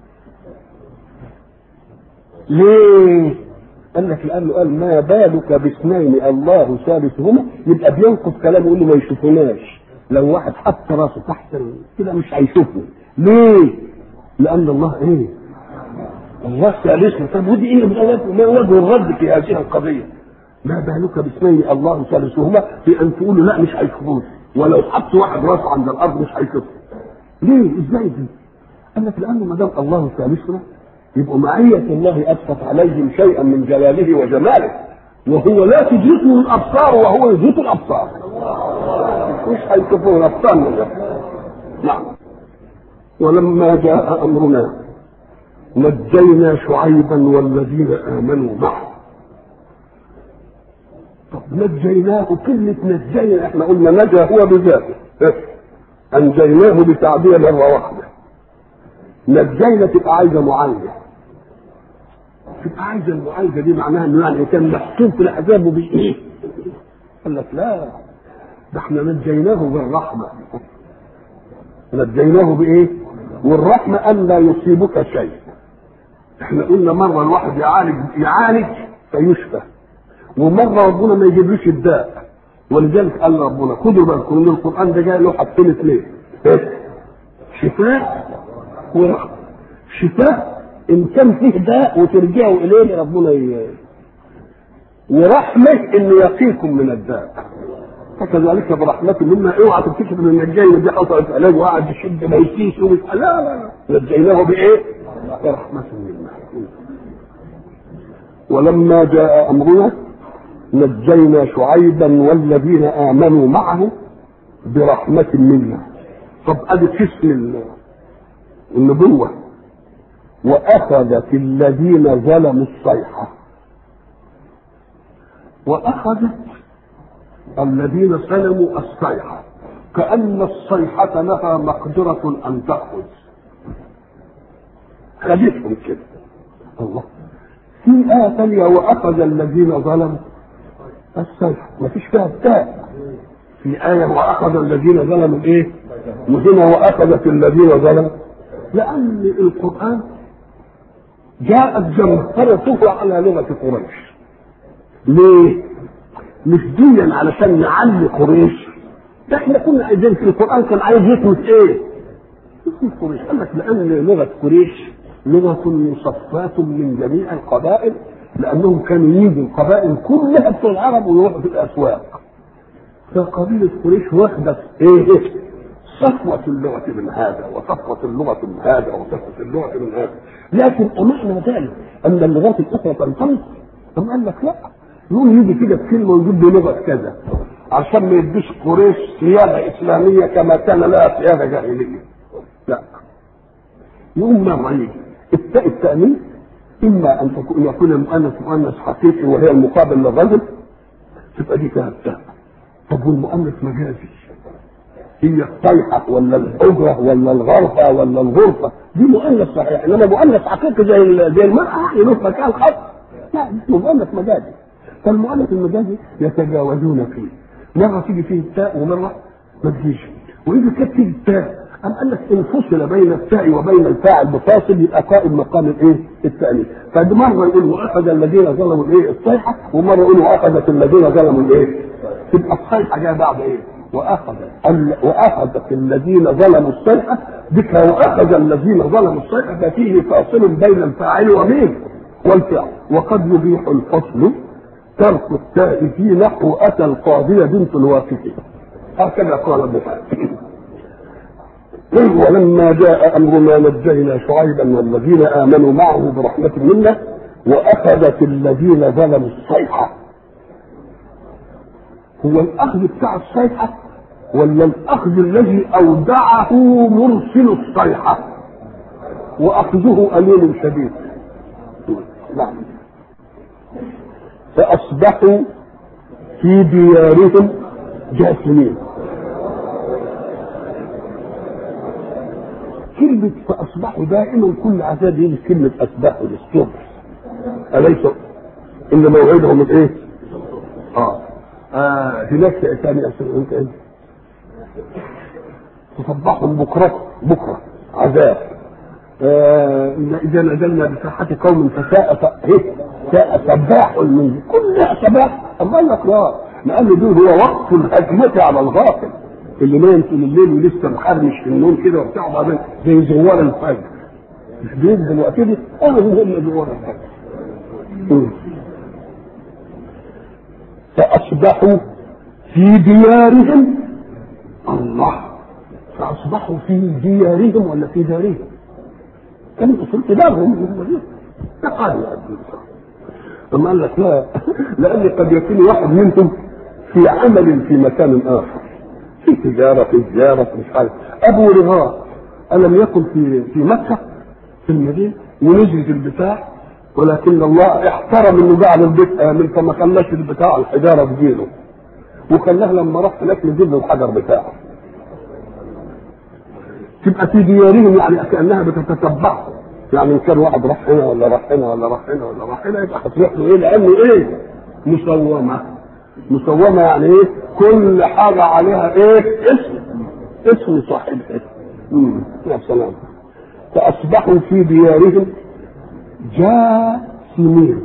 ليه؟ قال لك لانه قال ما بالك باثنين الله ثالثهما يبقى بينقض كلامه يقول له ما يشوفوناش لو واحد حط راسه تحت كده مش هيشوفه ليه؟ لان الله ايه؟ الله ثالثنا طب ودي ايه ما وجه الرد في هذه القضيه؟ ما بالك باثنين الله ثالثهما في ان تقولوا لا مش هيشوفوه ولو حط واحد راسه عند الارض مش هيشوفه ليه؟ ازاي دي؟ قال لك لانه ما دام الله ثالثنا يبقى معية الله أسقط عليهم شيئا من جلاله وجماله وهو لا تدركه الأبصار وهو يدرك الأبصار مش هيشوفوه الأبصار من ده. نعم ولما جاء أمرنا نجينا شعيبا والذين آمنوا معه طب نجيناه كلمة نجينا احنا قلنا نجا هو بذاته أنجيناه بتعبير مرة واحدة نجينا تبقى عايزة معالجة تبقى عايزة المعالجة دي معناها انه يعني كان محطوط في العذاب بايه؟ قال لك لا ده احنا نجيناه بالرحمة نجيناه بايه؟ والرحمة أن لا يصيبك شيء احنا قلنا مرة الواحد يعالج يعالج فيشفى ومرة ربنا ما يجيبلوش الداء ولذلك قال ربنا خدوا بالكم ان القرآن ده جاي له حاطين اثنين شفاء ورحمة شفاء ان كان فيه داء وترجعوا اليه ربنا ي... ورحمة انه يقيكم من الداء فكذلك برحمة منا اوعى تفتكر ان النجاية دي حصلت عليه وقعد يشد ما يسيس لا لا لا نجيناه بايه؟ برحمة منا ولما جاء امرنا نجينا شعيبا والذين امنوا معه برحمة منا طب ادي قسم النبوة وأخذت الذين ظلموا الصيحة وأخذت الذين ظلموا الصيحة كأن الصيحة لها مقدرة أن تأخذ خدتهم كده الله في آية ثانية وأخذ الذين ظلموا الصيحة ما فيش فيها التاء في آية وأخذ الذين ظلموا إيه؟ وهنا وأخذت الذين ظلموا لأن القرآن جاءت جمهرته على لغة قريش ليه؟ مش ديا علشان نعلي قريش ده احنا كنا عايزين في القرآن كان عايز يثبت ايه؟ يثبت قريش قال لك لأن لغة قريش لغة مصفاة من جميع القبائل لأنهم كانوا يجوا القبائل كلها بتوع العرب ويروحوا في الأسواق فقبيلة قريش واخدة ايه؟ صفوة اللغة من هذا وصفوة اللغة من هذا وصفوة اللغة من هذا لكن أمعنا ذلك أن اللغات الأخرى تنطلق أم قال لك لا يقول يجي كده بكلمة ويجيب لي لغة كذا عشان ما يديش قريش سيادة إسلامية كما كان لها سيادة جاهلية لا يقوم مرة يجي التاء التأنيث إما أن تكون يكون المؤنث مؤنث حقيقي وهي المقابل للرجل تبقى دي فيها التاء طب والمؤنث مجازي هي الطيحة ولا الحجرة ولا الغرفة ولا الغرفة دي مؤنث صحيح انما مؤنث حقيقي زي زي المرأة يعني له مكان خاص لا مؤنث مجازي فالمؤنث المجازي يتجاوزون فيه مرة تيجي فيه التاء ومرة ما تجيش وإذا كانت تيجي التاء أم قال لك إن فصل بين التاء وبين الفاعل بفاصل يبقى قائم مقام الإيه؟ التأنيث فدي مرة يقول وأخذ الذين ظلموا الإيه؟ الصيحة ومرة يقول وأخذت الذين ظلموا الإيه؟ تبقى الصيحة جاية بعد إيه؟ واخذ واخذت الذين ظلموا الصيحه بك واخذ الذين ظلموا الصيحه ففيه فاصل بين الفاعل ومين والفعل وقد يبيح الفصل ترك التاء في نحو اتى القاضيه بنت الواقف هكذا قال البخاري ولما جاء امرنا نجينا شعيبا والذين امنوا معه برحمه منا واخذت الذين ظلموا الصيحه هو الاخذ بتاع الصيحه ولا الاخذ الذي اودعه مرسل الصيحه واخذه اليم شديد نعم فاصبحوا في ديارهم جاثمين كلمة فأصبحوا دائما كل عذاب يجي كلمة أصبحوا للصبح أليس إن موعدهم الإيه؟ آه آه هناك ثاني أسئلة أنت أنت تصبحهم بكرة بكرة عذاب آه، إذا نزلنا بساحة قوم فساء إيه؟ ساء سباح من كل سباح أما قال لك لا لأن دول هو وقت الهجمة على الغافل اللي نايم طول الليل ولسه محرمش في النوم كده وبتاع وبعدين زي زوار الفجر مش بيد دلوقتي دي أنا هو اللي زوار الفجر فأصبحوا في ديارهم الله فأصبحوا في ديارهم ولا في دارهم كان الأصول في دارهم قال يا ثم قال لك لا لأن قد يكون واحد منكم في عمل في مكان آخر في تجارة في تجارة مش عارف أبو رغاء ألم يكن في في مكة في المدينة ونزلت البتاع ولكن الله احترم انه جعل البيت امن فما خلاش البتاع الحجاره تجيله وخلاه لما راح هناك نزل له الحجر بتاعه تبقى في ديارهم يعني كانها بتتتبعه يعني ان كان واحد راح هنا ولا راح هنا ولا راح هنا ولا راح هنا يبقى هتروح له ايه لانه ايه مسومه مسومه يعني ايه كل حاجه عليها ايه اسم اسم صاحبها امم يا سلام فاصبحوا في ديارهم جاثمين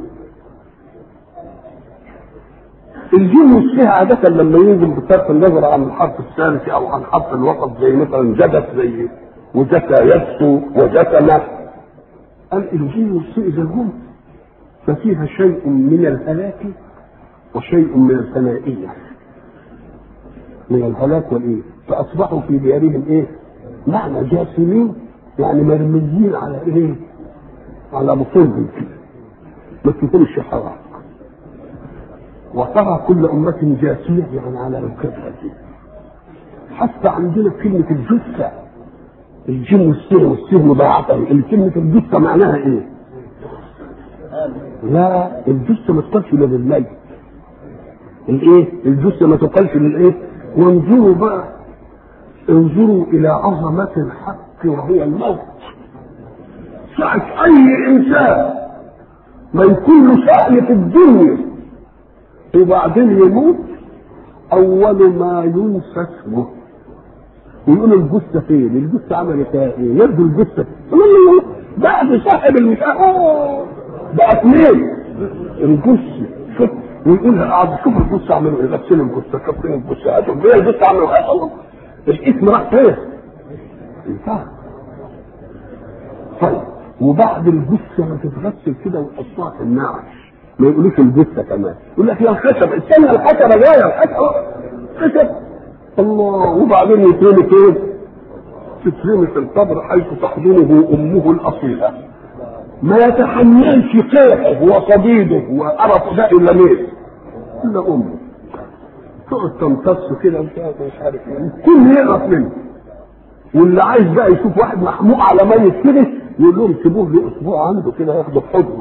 الجيم والسه عادة لما ينزل بصرف النظر عن الحرف الثالث أو عن حرف الوسط زي مثلا جدت زي وجكى يبسو وجسم قال الجيم والسه إذا جم ففيها شيء من الهلاك وشيء من الثنائية من الهلاك والإيه فأصبحوا في ديارهم إيه معنى جاثمين يعني مرميين على إيه على بطونهم كده ما تكونش حرام وترى كل أمة جاثية يعني على ركبها حتى عندنا كلمة الجثة الجن والسين والسين مضاعفة كلمة الجثة معناها إيه؟ لا الجثة ما تقالش إلا للميت الإيه؟ الجثة ما تقالش للإيه؟ وانظروا بقى انظروا إلى عظمة الحق وهي الموت ساعة أي إنسان ما يكون له شأن في الدنيا وبعدين يموت أول ما ينسى اسمه ويقول الجثة فين؟ الجثة عملت ايه؟ يبدو الجثة بعد صاحب المشاء بقى اثنين الجثة شوف ويقول قعد شوف الجثة عملوا ايه؟ غسلوا الجثة كفين الجثة هاتوا ايه الجثة عملوا ايه؟ الله الاسم راح فين؟ انتهى طيب وبعد الجثه ما تتغسل كده ويحطوها في النعش ما يقولوش الجثه كمان يقول لك يا الخشب استنى الخشبه جايه الخشبه خشب الله وبعدين يترمي فين؟ تترمي في القبر حيث تحضنه امه الاصيله ما يتحملش قيحه وصديده وقرف ده الا مين؟ الا امه تقعد تمتص كده مش عارف ايه كل يقرف منه واللي عايز بقى يشوف واحد محموق على ميت كده يقول لهم سيبوه لي اسبوع عنده كده ياخده في حضنه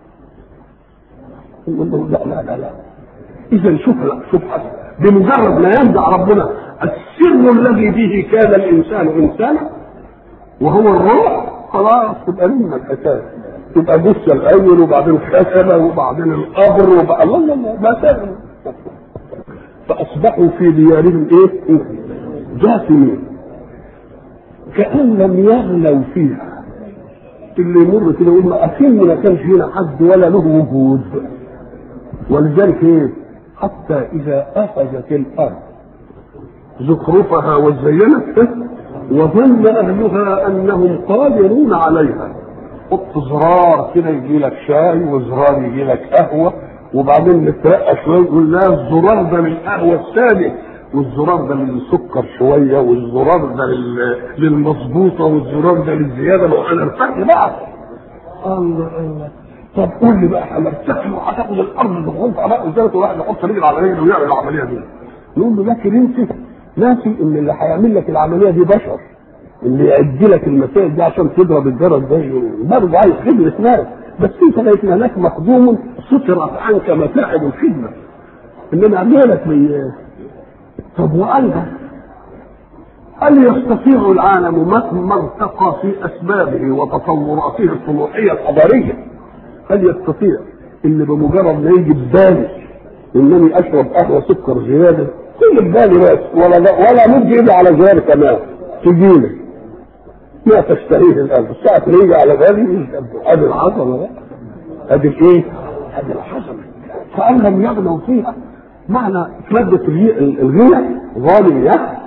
يقول له لا لا لا لا اذا شوف شوف بمجرد ما ينزع ربنا السر الذي به كان الانسان انسانا وهو الروح خلاص تبقى لنا الحكايه تبقى جثه الاول وبعدين خشبه وبعدين القبر وبقى الله الله الله ما سهل فاصبحوا في ديارهم ايه؟ جاثمين كأن لم يغلوا فيها اللي يمر كده يقول ما أكن ما كانش هنا حد ولا له وجود ولذلك ايه حتى إذا أخذت الأرض زخرفها وزينت وظن أهلها أنهم قادرون عليها حط زرار كده يجي لك شاي وزرار يجي لك قهوة وبعدين نترقى شوية يقول لا الزرار ده للقهوة السادة والزرار ده للسكر شويه والزرار ده للمظبوطه والزرار ده للزياده لو انا ارتحت بقى الله الله طب قول لي بقى هنرتحل وهتاخد الارض بغلطه بقى ازاي واحد يحط رجل على رجل ويعمل العمليه دي نقول له لكن انت ناسي ان اللي هيعمل لك العمليه دي بشر اللي يعد لك المسائل دي عشان تضرب الجرس ده برضه عايز خدمه ناس بس انت لقيت هناك مخدوم سترت عنك متاعب الخدمه انما عمالك من طب وأيضا هل يستطيع العالم مهما ارتقى في أسبابه وتطوراته الطموحية الحضارية هل يستطيع إن بمجرد ما يجي ببالي إنني أشرب قهوة سكر زيادة كل ببالي بس ولا ولا مدي إيدي على زيادة كمان تجينا ما تشتهيه القلب الساعة تيجي على بالي ادي العظمة بقى ادي الايه؟ ادي العظمة فان لم يغنوا فيها معنى مادة الغنى غالية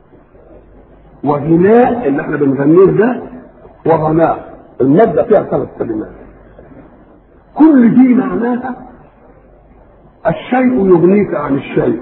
وغناء اللي احنا بنغنيه ده وغناء المادة فيها ثلاث كلمات كل دي معناها الشيء يغنيك عن الشيء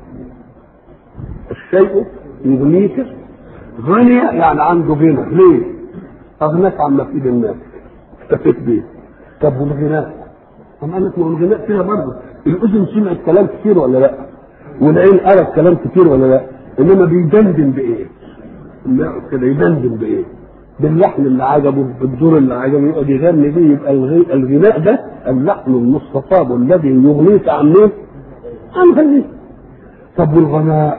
الشيء يغنيك غني يعني عنده غنى ليه؟ اغناك عن مفيد الناس اكتفيت بيه طب والغناء؟ طب قال لك ما هو الغناء فيها برضه الاذن سمعت كلام كتير ولا لا؟ والعين قرت كلام كتير ولا لا؟ انما بيدندن بايه؟ لا كده يدندن بايه؟ باللحن اللي عجبه بالدور اللي عجبه يقعد يغني بيه يبقى الغناء ده اللحن المستطاب الذي يغنيك عن مين؟ عن غنيك طب والغناء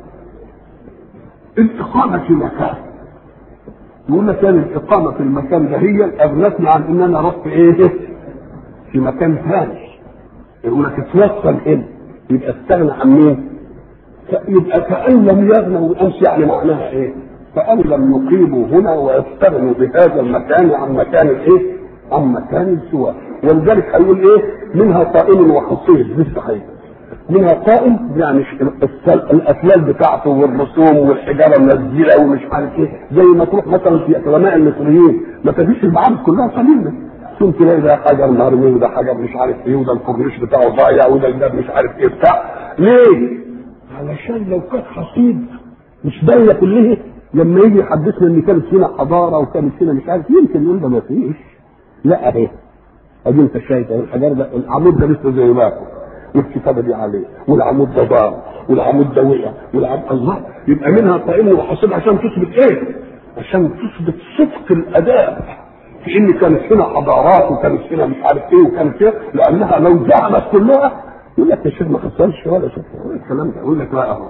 الإقامة في مكان يقول لك كان الإقامة في المكان ده هي أغنتني عن إن أنا رحت إيه؟ في مكان ثاني يقول لك اتوصل هنا يبقى استغنى عن مين؟ يبقى كأن لم يغنى وأمس يعني معناها إيه؟ كأن لم يقيموا هنا ويستغنوا بهذا المكان عن مكان الإيه؟ عن مكان سواه ولذلك هيقول إيه؟ منها قائم وحصيل لسه صحيح منها قائم يعني الافلال بتاعته والرسوم والحجاره النزيله ومش عارف ايه زي ما تروح مثلا في علماء المصريين ما تجيش المعابد كلها سليمه ثم تلاقي ده حجر مرمي وده حجر مش عارف ايه وده الكورنيش بتاعه ضايع وده ده مش عارف ايه بتاع ليه؟ علشان لو كانت حصيد مش باينه كلها لما يجي يحدثنا ان كانت هنا حضاره وكانت هنا مش عارف يمكن يقول ده ما فيش لا اهي ادي انت شايف الحجر ده العمود ده لسه زي ما والكتابه دي عليه والعمود ده ضار والعمود ده وقع والعمود الله يبقى منها قائم وحصيل عشان تثبت ايه؟ عشان تثبت صدق الاداء في ان كانت هنا حضارات وكانت هنا مش عارف ايه وكانت ايه لانها لو زعمت كلها يقول لك يا شيخ ما حصلش ولا شيء الكلام ده يقول لك لا اهو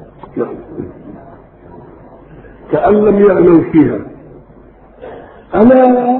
كأن لم يغنوا فيها ألا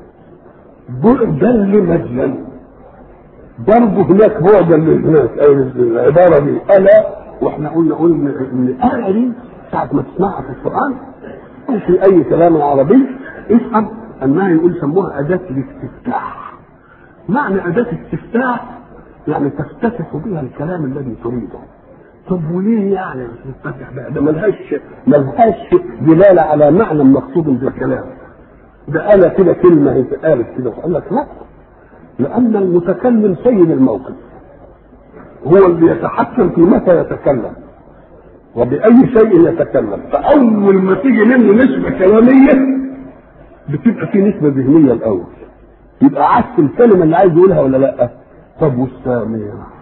بعدا لمدين برضه هناك بعدا لهناك أي العبارة دي ألا واحنا قلنا قلنا ان الآية دي ساعة ما تسمعها في القرآن أو في أي كلام عربي افهم أنها يقول سموها أداة الاستفتاح معنى أداة استفتاح يعني تفتتح بها الكلام الذي تريده طب وليه يعني تفتتح بها ده ملهاش ملهاش دلالة على معنى مقصود بالكلام ده قال كده كلمة هي قالت كده وقال لك لا لأن المتكلم سيد الموقف هو اللي يتحكم في متى يتكلم وبأي شيء يتكلم فأول ما تيجي منه نسبة كلامية بتبقى في نسبة ذهنية الأول يبقى عكس الكلمة اللي عايز يقولها ولا لأ طب والسامع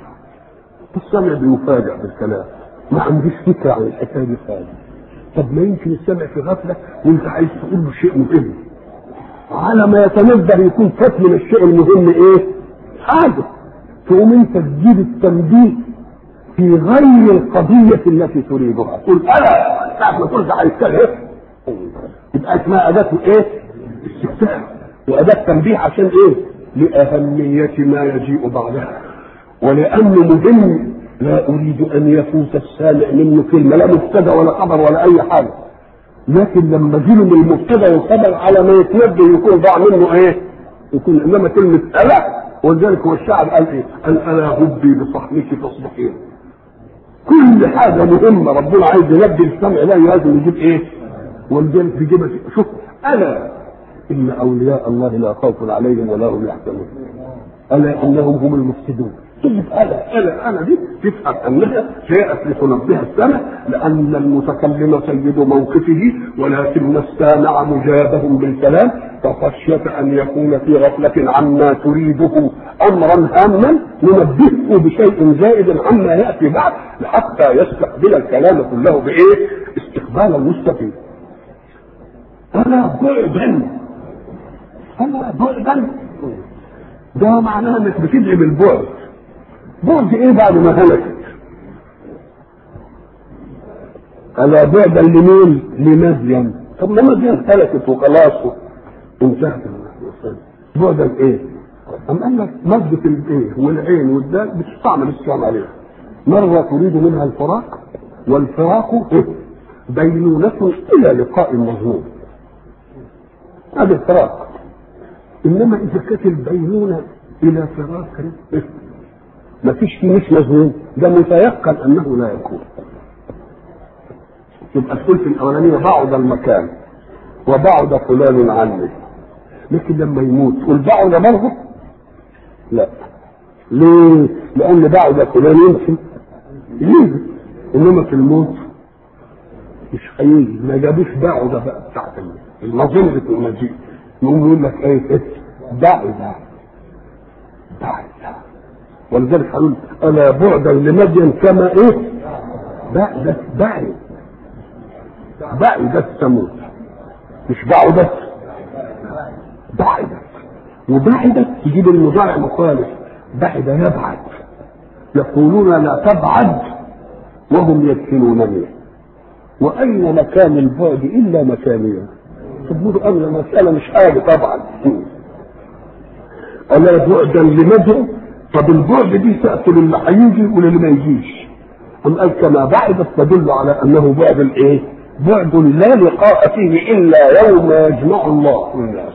السامع بيفاجئ بالكلام ما عنديش فكرة عن الحكاية دي خالص طب ما يمكن السامع في غفلة وانت عايز تقول له شيء مهم على ما يتنبه يكون فات من الشيء المهم ايه حاجة تقوم انت تجيب التنبيه في غير القضية التي تريدها تقول انا ساعة ما تقول عايز كذا يبقى اسمها أداة ايه؟ استفتاح وأداة تنبيه عشان ايه؟ لأهمية ما يجيء بعدها ولأنه مهم لا أريد أن يفوت السامع منه كلمة لا مبتدأ ولا خبر ولا أي حاجة لكن لما جيله من المبتدأ والخبر على ما يتنبه يكون ضاع منه إيه؟ يكون إنما كلمة ألا ولذلك هو الشعب قال إيه؟ قال ألا هبي بصحنك تصبحين كل حاجة مهمة ربنا عايز ينبه السمع لا لازم يجيب إيه؟ ولذلك بيجيبها شوف ألا إن أولياء الله لا خوف عليهم ولا هم يحزنون ألا إنهم هم المفسدون تجد ألا ألا أنا دي تفهم أنها جاءت لتنبه السمع لأن المتكلم سيد موقفه ولكن السامع مجابه بالكلام فخشية أن يكون في غفلة عما تريده أمرا هاما ننبهه بشيء زائد عما يأتي بعد حتى يستقبل الكلام كله بإيه؟ استقبالا مستفيد ألا بعدا ألا بعدا ده معناه انك بتدعي بالبعد بعد ايه بعد ما هلكت الا بعدا لمين لمدين طب ما مدين هلكت وخلاص انتهت بعدا ايه أم قال لك مادة الايه والعين والدال بتستعمل السلام عليها مرة تريد منها الفراق والفراق إيه؟ بينونة إلى لقاء مظلوم هذا الفراق إنما إذا كانت البينونة إلى فراق ما فيش فيه مش مظلوم ده متيقن أنه لا يكون يبقى الثلث الأولانية بعد المكان وبعد فلان عني لكن لما يموت والبعد برضه لا ليه؟ لأن بعد فلان يمكن يجي إنما في الموت مش هيجي ما جابوش بعد بقى بتاعت المظلة المجيء يقوم يقول لك ايه بعد بعد ولذلك هقول الا بعدا لمدين كما ايه بعد بعد بعدت ثمود مش بعدت بعدت وبعدت تجيب المضارع مخالف بعد يبعد يقولون لا تبعد وهم يدفنونني واين مكان البعد الا مكانيه تقولوا أن المسألة مش حاجة طبعا ألا بعدا لمدى طب البعد دي تأتي للي هيجي وللي ما يجيش أم قال كما بعدت تدل على أنه بعد الإيه؟ بعد لا لقاء فيه إلا يوم يجمع الله الناس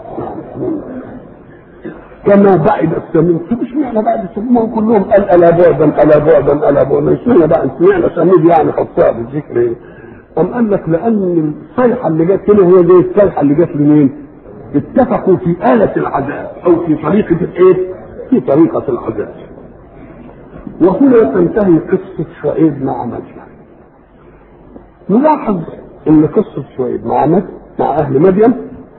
كما بعد الثمود طب اشمعنى بعد الثمود كلهم قال ألا بعدا ألا بعدا ألا بعدا اشمعنى بقى اشمعنى ثمود يعني خطاء بالذكر إيه؟ أم قال لك لأن الصيحة اللي جت هنا هي زي الصيحة اللي جت منين؟ اتفقوا في آلة العذاب أو في طريقة الإيه؟ في طريقة العذاب. وهنا تنتهي قصة شعيب مع مدين. نلاحظ أن قصة شعيب مع مدين مع أهل مدين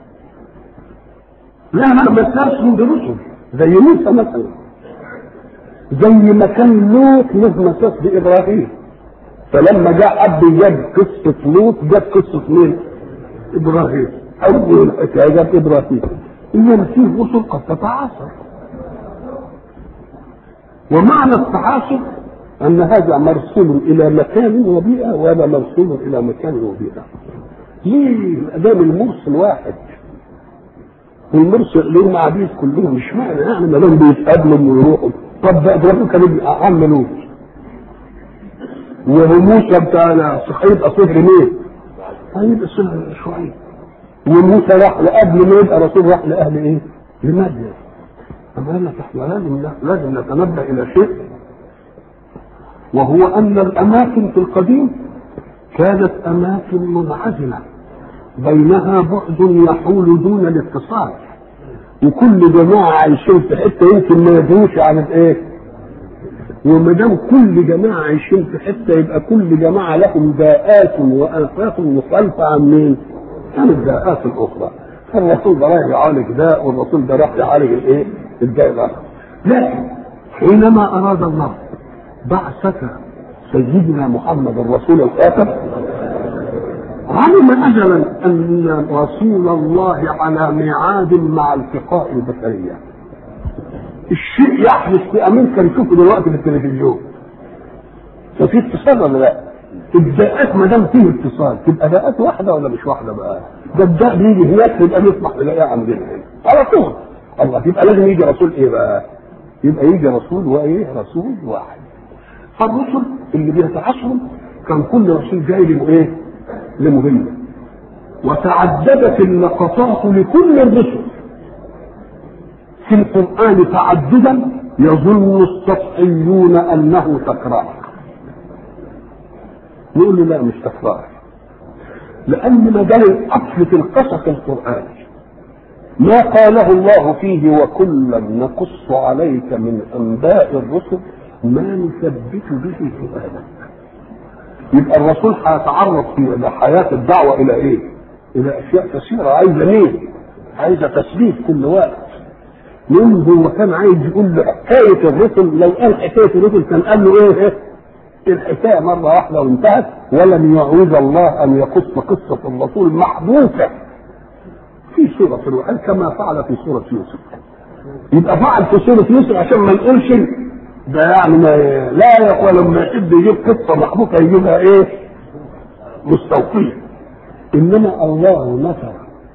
لها مساس برسل زي موسى مثلا زي ما كان لوط له مساس بإبراهيم فلما جاء اب جاب قصه لوط جاب قصه مين؟ ابراهيم اول حكايه جاب ابراهيم انما في رسل قد تتعاصر ومعنى التعاصر ان هذا مرسول الى مكان وبيئه وهذا مرسول الى مكان وبيئه ليه ادام المرسل واحد والمرسل لهم عبيد كلهم مش معنى يعني ما لهم بيتقابلوا ويروحوا طب ده ابراهيم كان يبقى عم لوط وهو موسى بتاع هيبقى صفر مين؟ هيبقى صفر شوية وموسى راح قبل ما يبقى رسول راح لاهل ايه؟ لمدين طب قال لك احنا لازم لازم نتنبه الى شيء وهو ان الاماكن في القديم كانت اماكن منعزله بينها بعد يحول دون الاتصال وكل جماعه عايشين في حته يمكن ما يدروش عن الايه؟ وما دام كل جماعه عايشين في حته يبقى كل جماعه لهم داءات وافات مخالفه عن مين؟ عن الداءات الاخرى. فالرسول ده رايح يعالج داء والرسول ده راح يعالج الايه؟ الداء الاخر. لكن حينما اراد الله بعثة سيدنا محمد الرسول الخاتم علم اجلا ان رسول الله على ميعاد مع التقاء البشريه. الشيء يحدث في امريكا نشوفه دلوقتي في التلفزيون ففي اتصال ولا لا؟ الداءات ما دام فيه اتصال تبقى داءات واحده ولا مش واحده بقى؟ ده الداء بيجي هناك يبقى نسمح نلاقيه عندنا هنا على طول الله يبقى لازم يجي رسول ايه بقى؟ يبقى يجي رسول وايه؟ رسول واحد فالرسل اللي بيتعصروا كان كل رسول جاي له ايه؟ لمهمه وتعددت اللقطات لكل الرسل في القرآن تعددا يظن السطحيون أنه تكرار نقول له لا مش تكرار لأن مجال الأصل في القصص القرآني ما قاله الله فيه وكلا نقص عليك من أنباء الرسل ما نثبت به فؤادك يبقى الرسول هيتعرض في حياة الدعوة إلى إيه؟ إلى أشياء كثيرة عايزة مين؟ عايزة تثبيت كل وقت يوم هو كان عايز يقول له حكايه الرسل لو قال حكايه الرسل كان قال له ايه؟ الحكايه مره واحده وانتهت ولم يعوز الله ان يقص قصه الرسول محبوسه في سوره الوحيد كما فعل في سوره يوسف. يبقى فعل في سوره يوسف عشان ما نقولش ده يعني ما لا يقول لما يحب يجيب قصه محبوسه يجيبها ايه؟ مستوفيه. انما الله نفى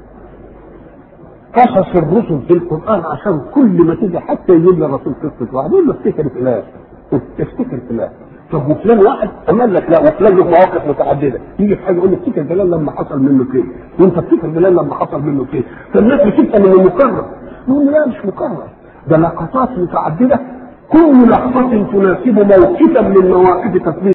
قصص الرسل في القرآن عشان كل ما تيجي حتى يجيب للرسول قصة واحد يقول له افتكر فلان افتكر فلان طب وفلان واحد قال لك لا وفلان له مواقف متعدده يجي في حاجه يقول لك افتكر فلان لما حصل منه كده وانت افتكر فلان لما حصل منه كده فالناس بتبقى من المكرر يقول لا مش مكرر ده لقطات متعدده كل لحظة تناسب موقفا من مواقف تثبيت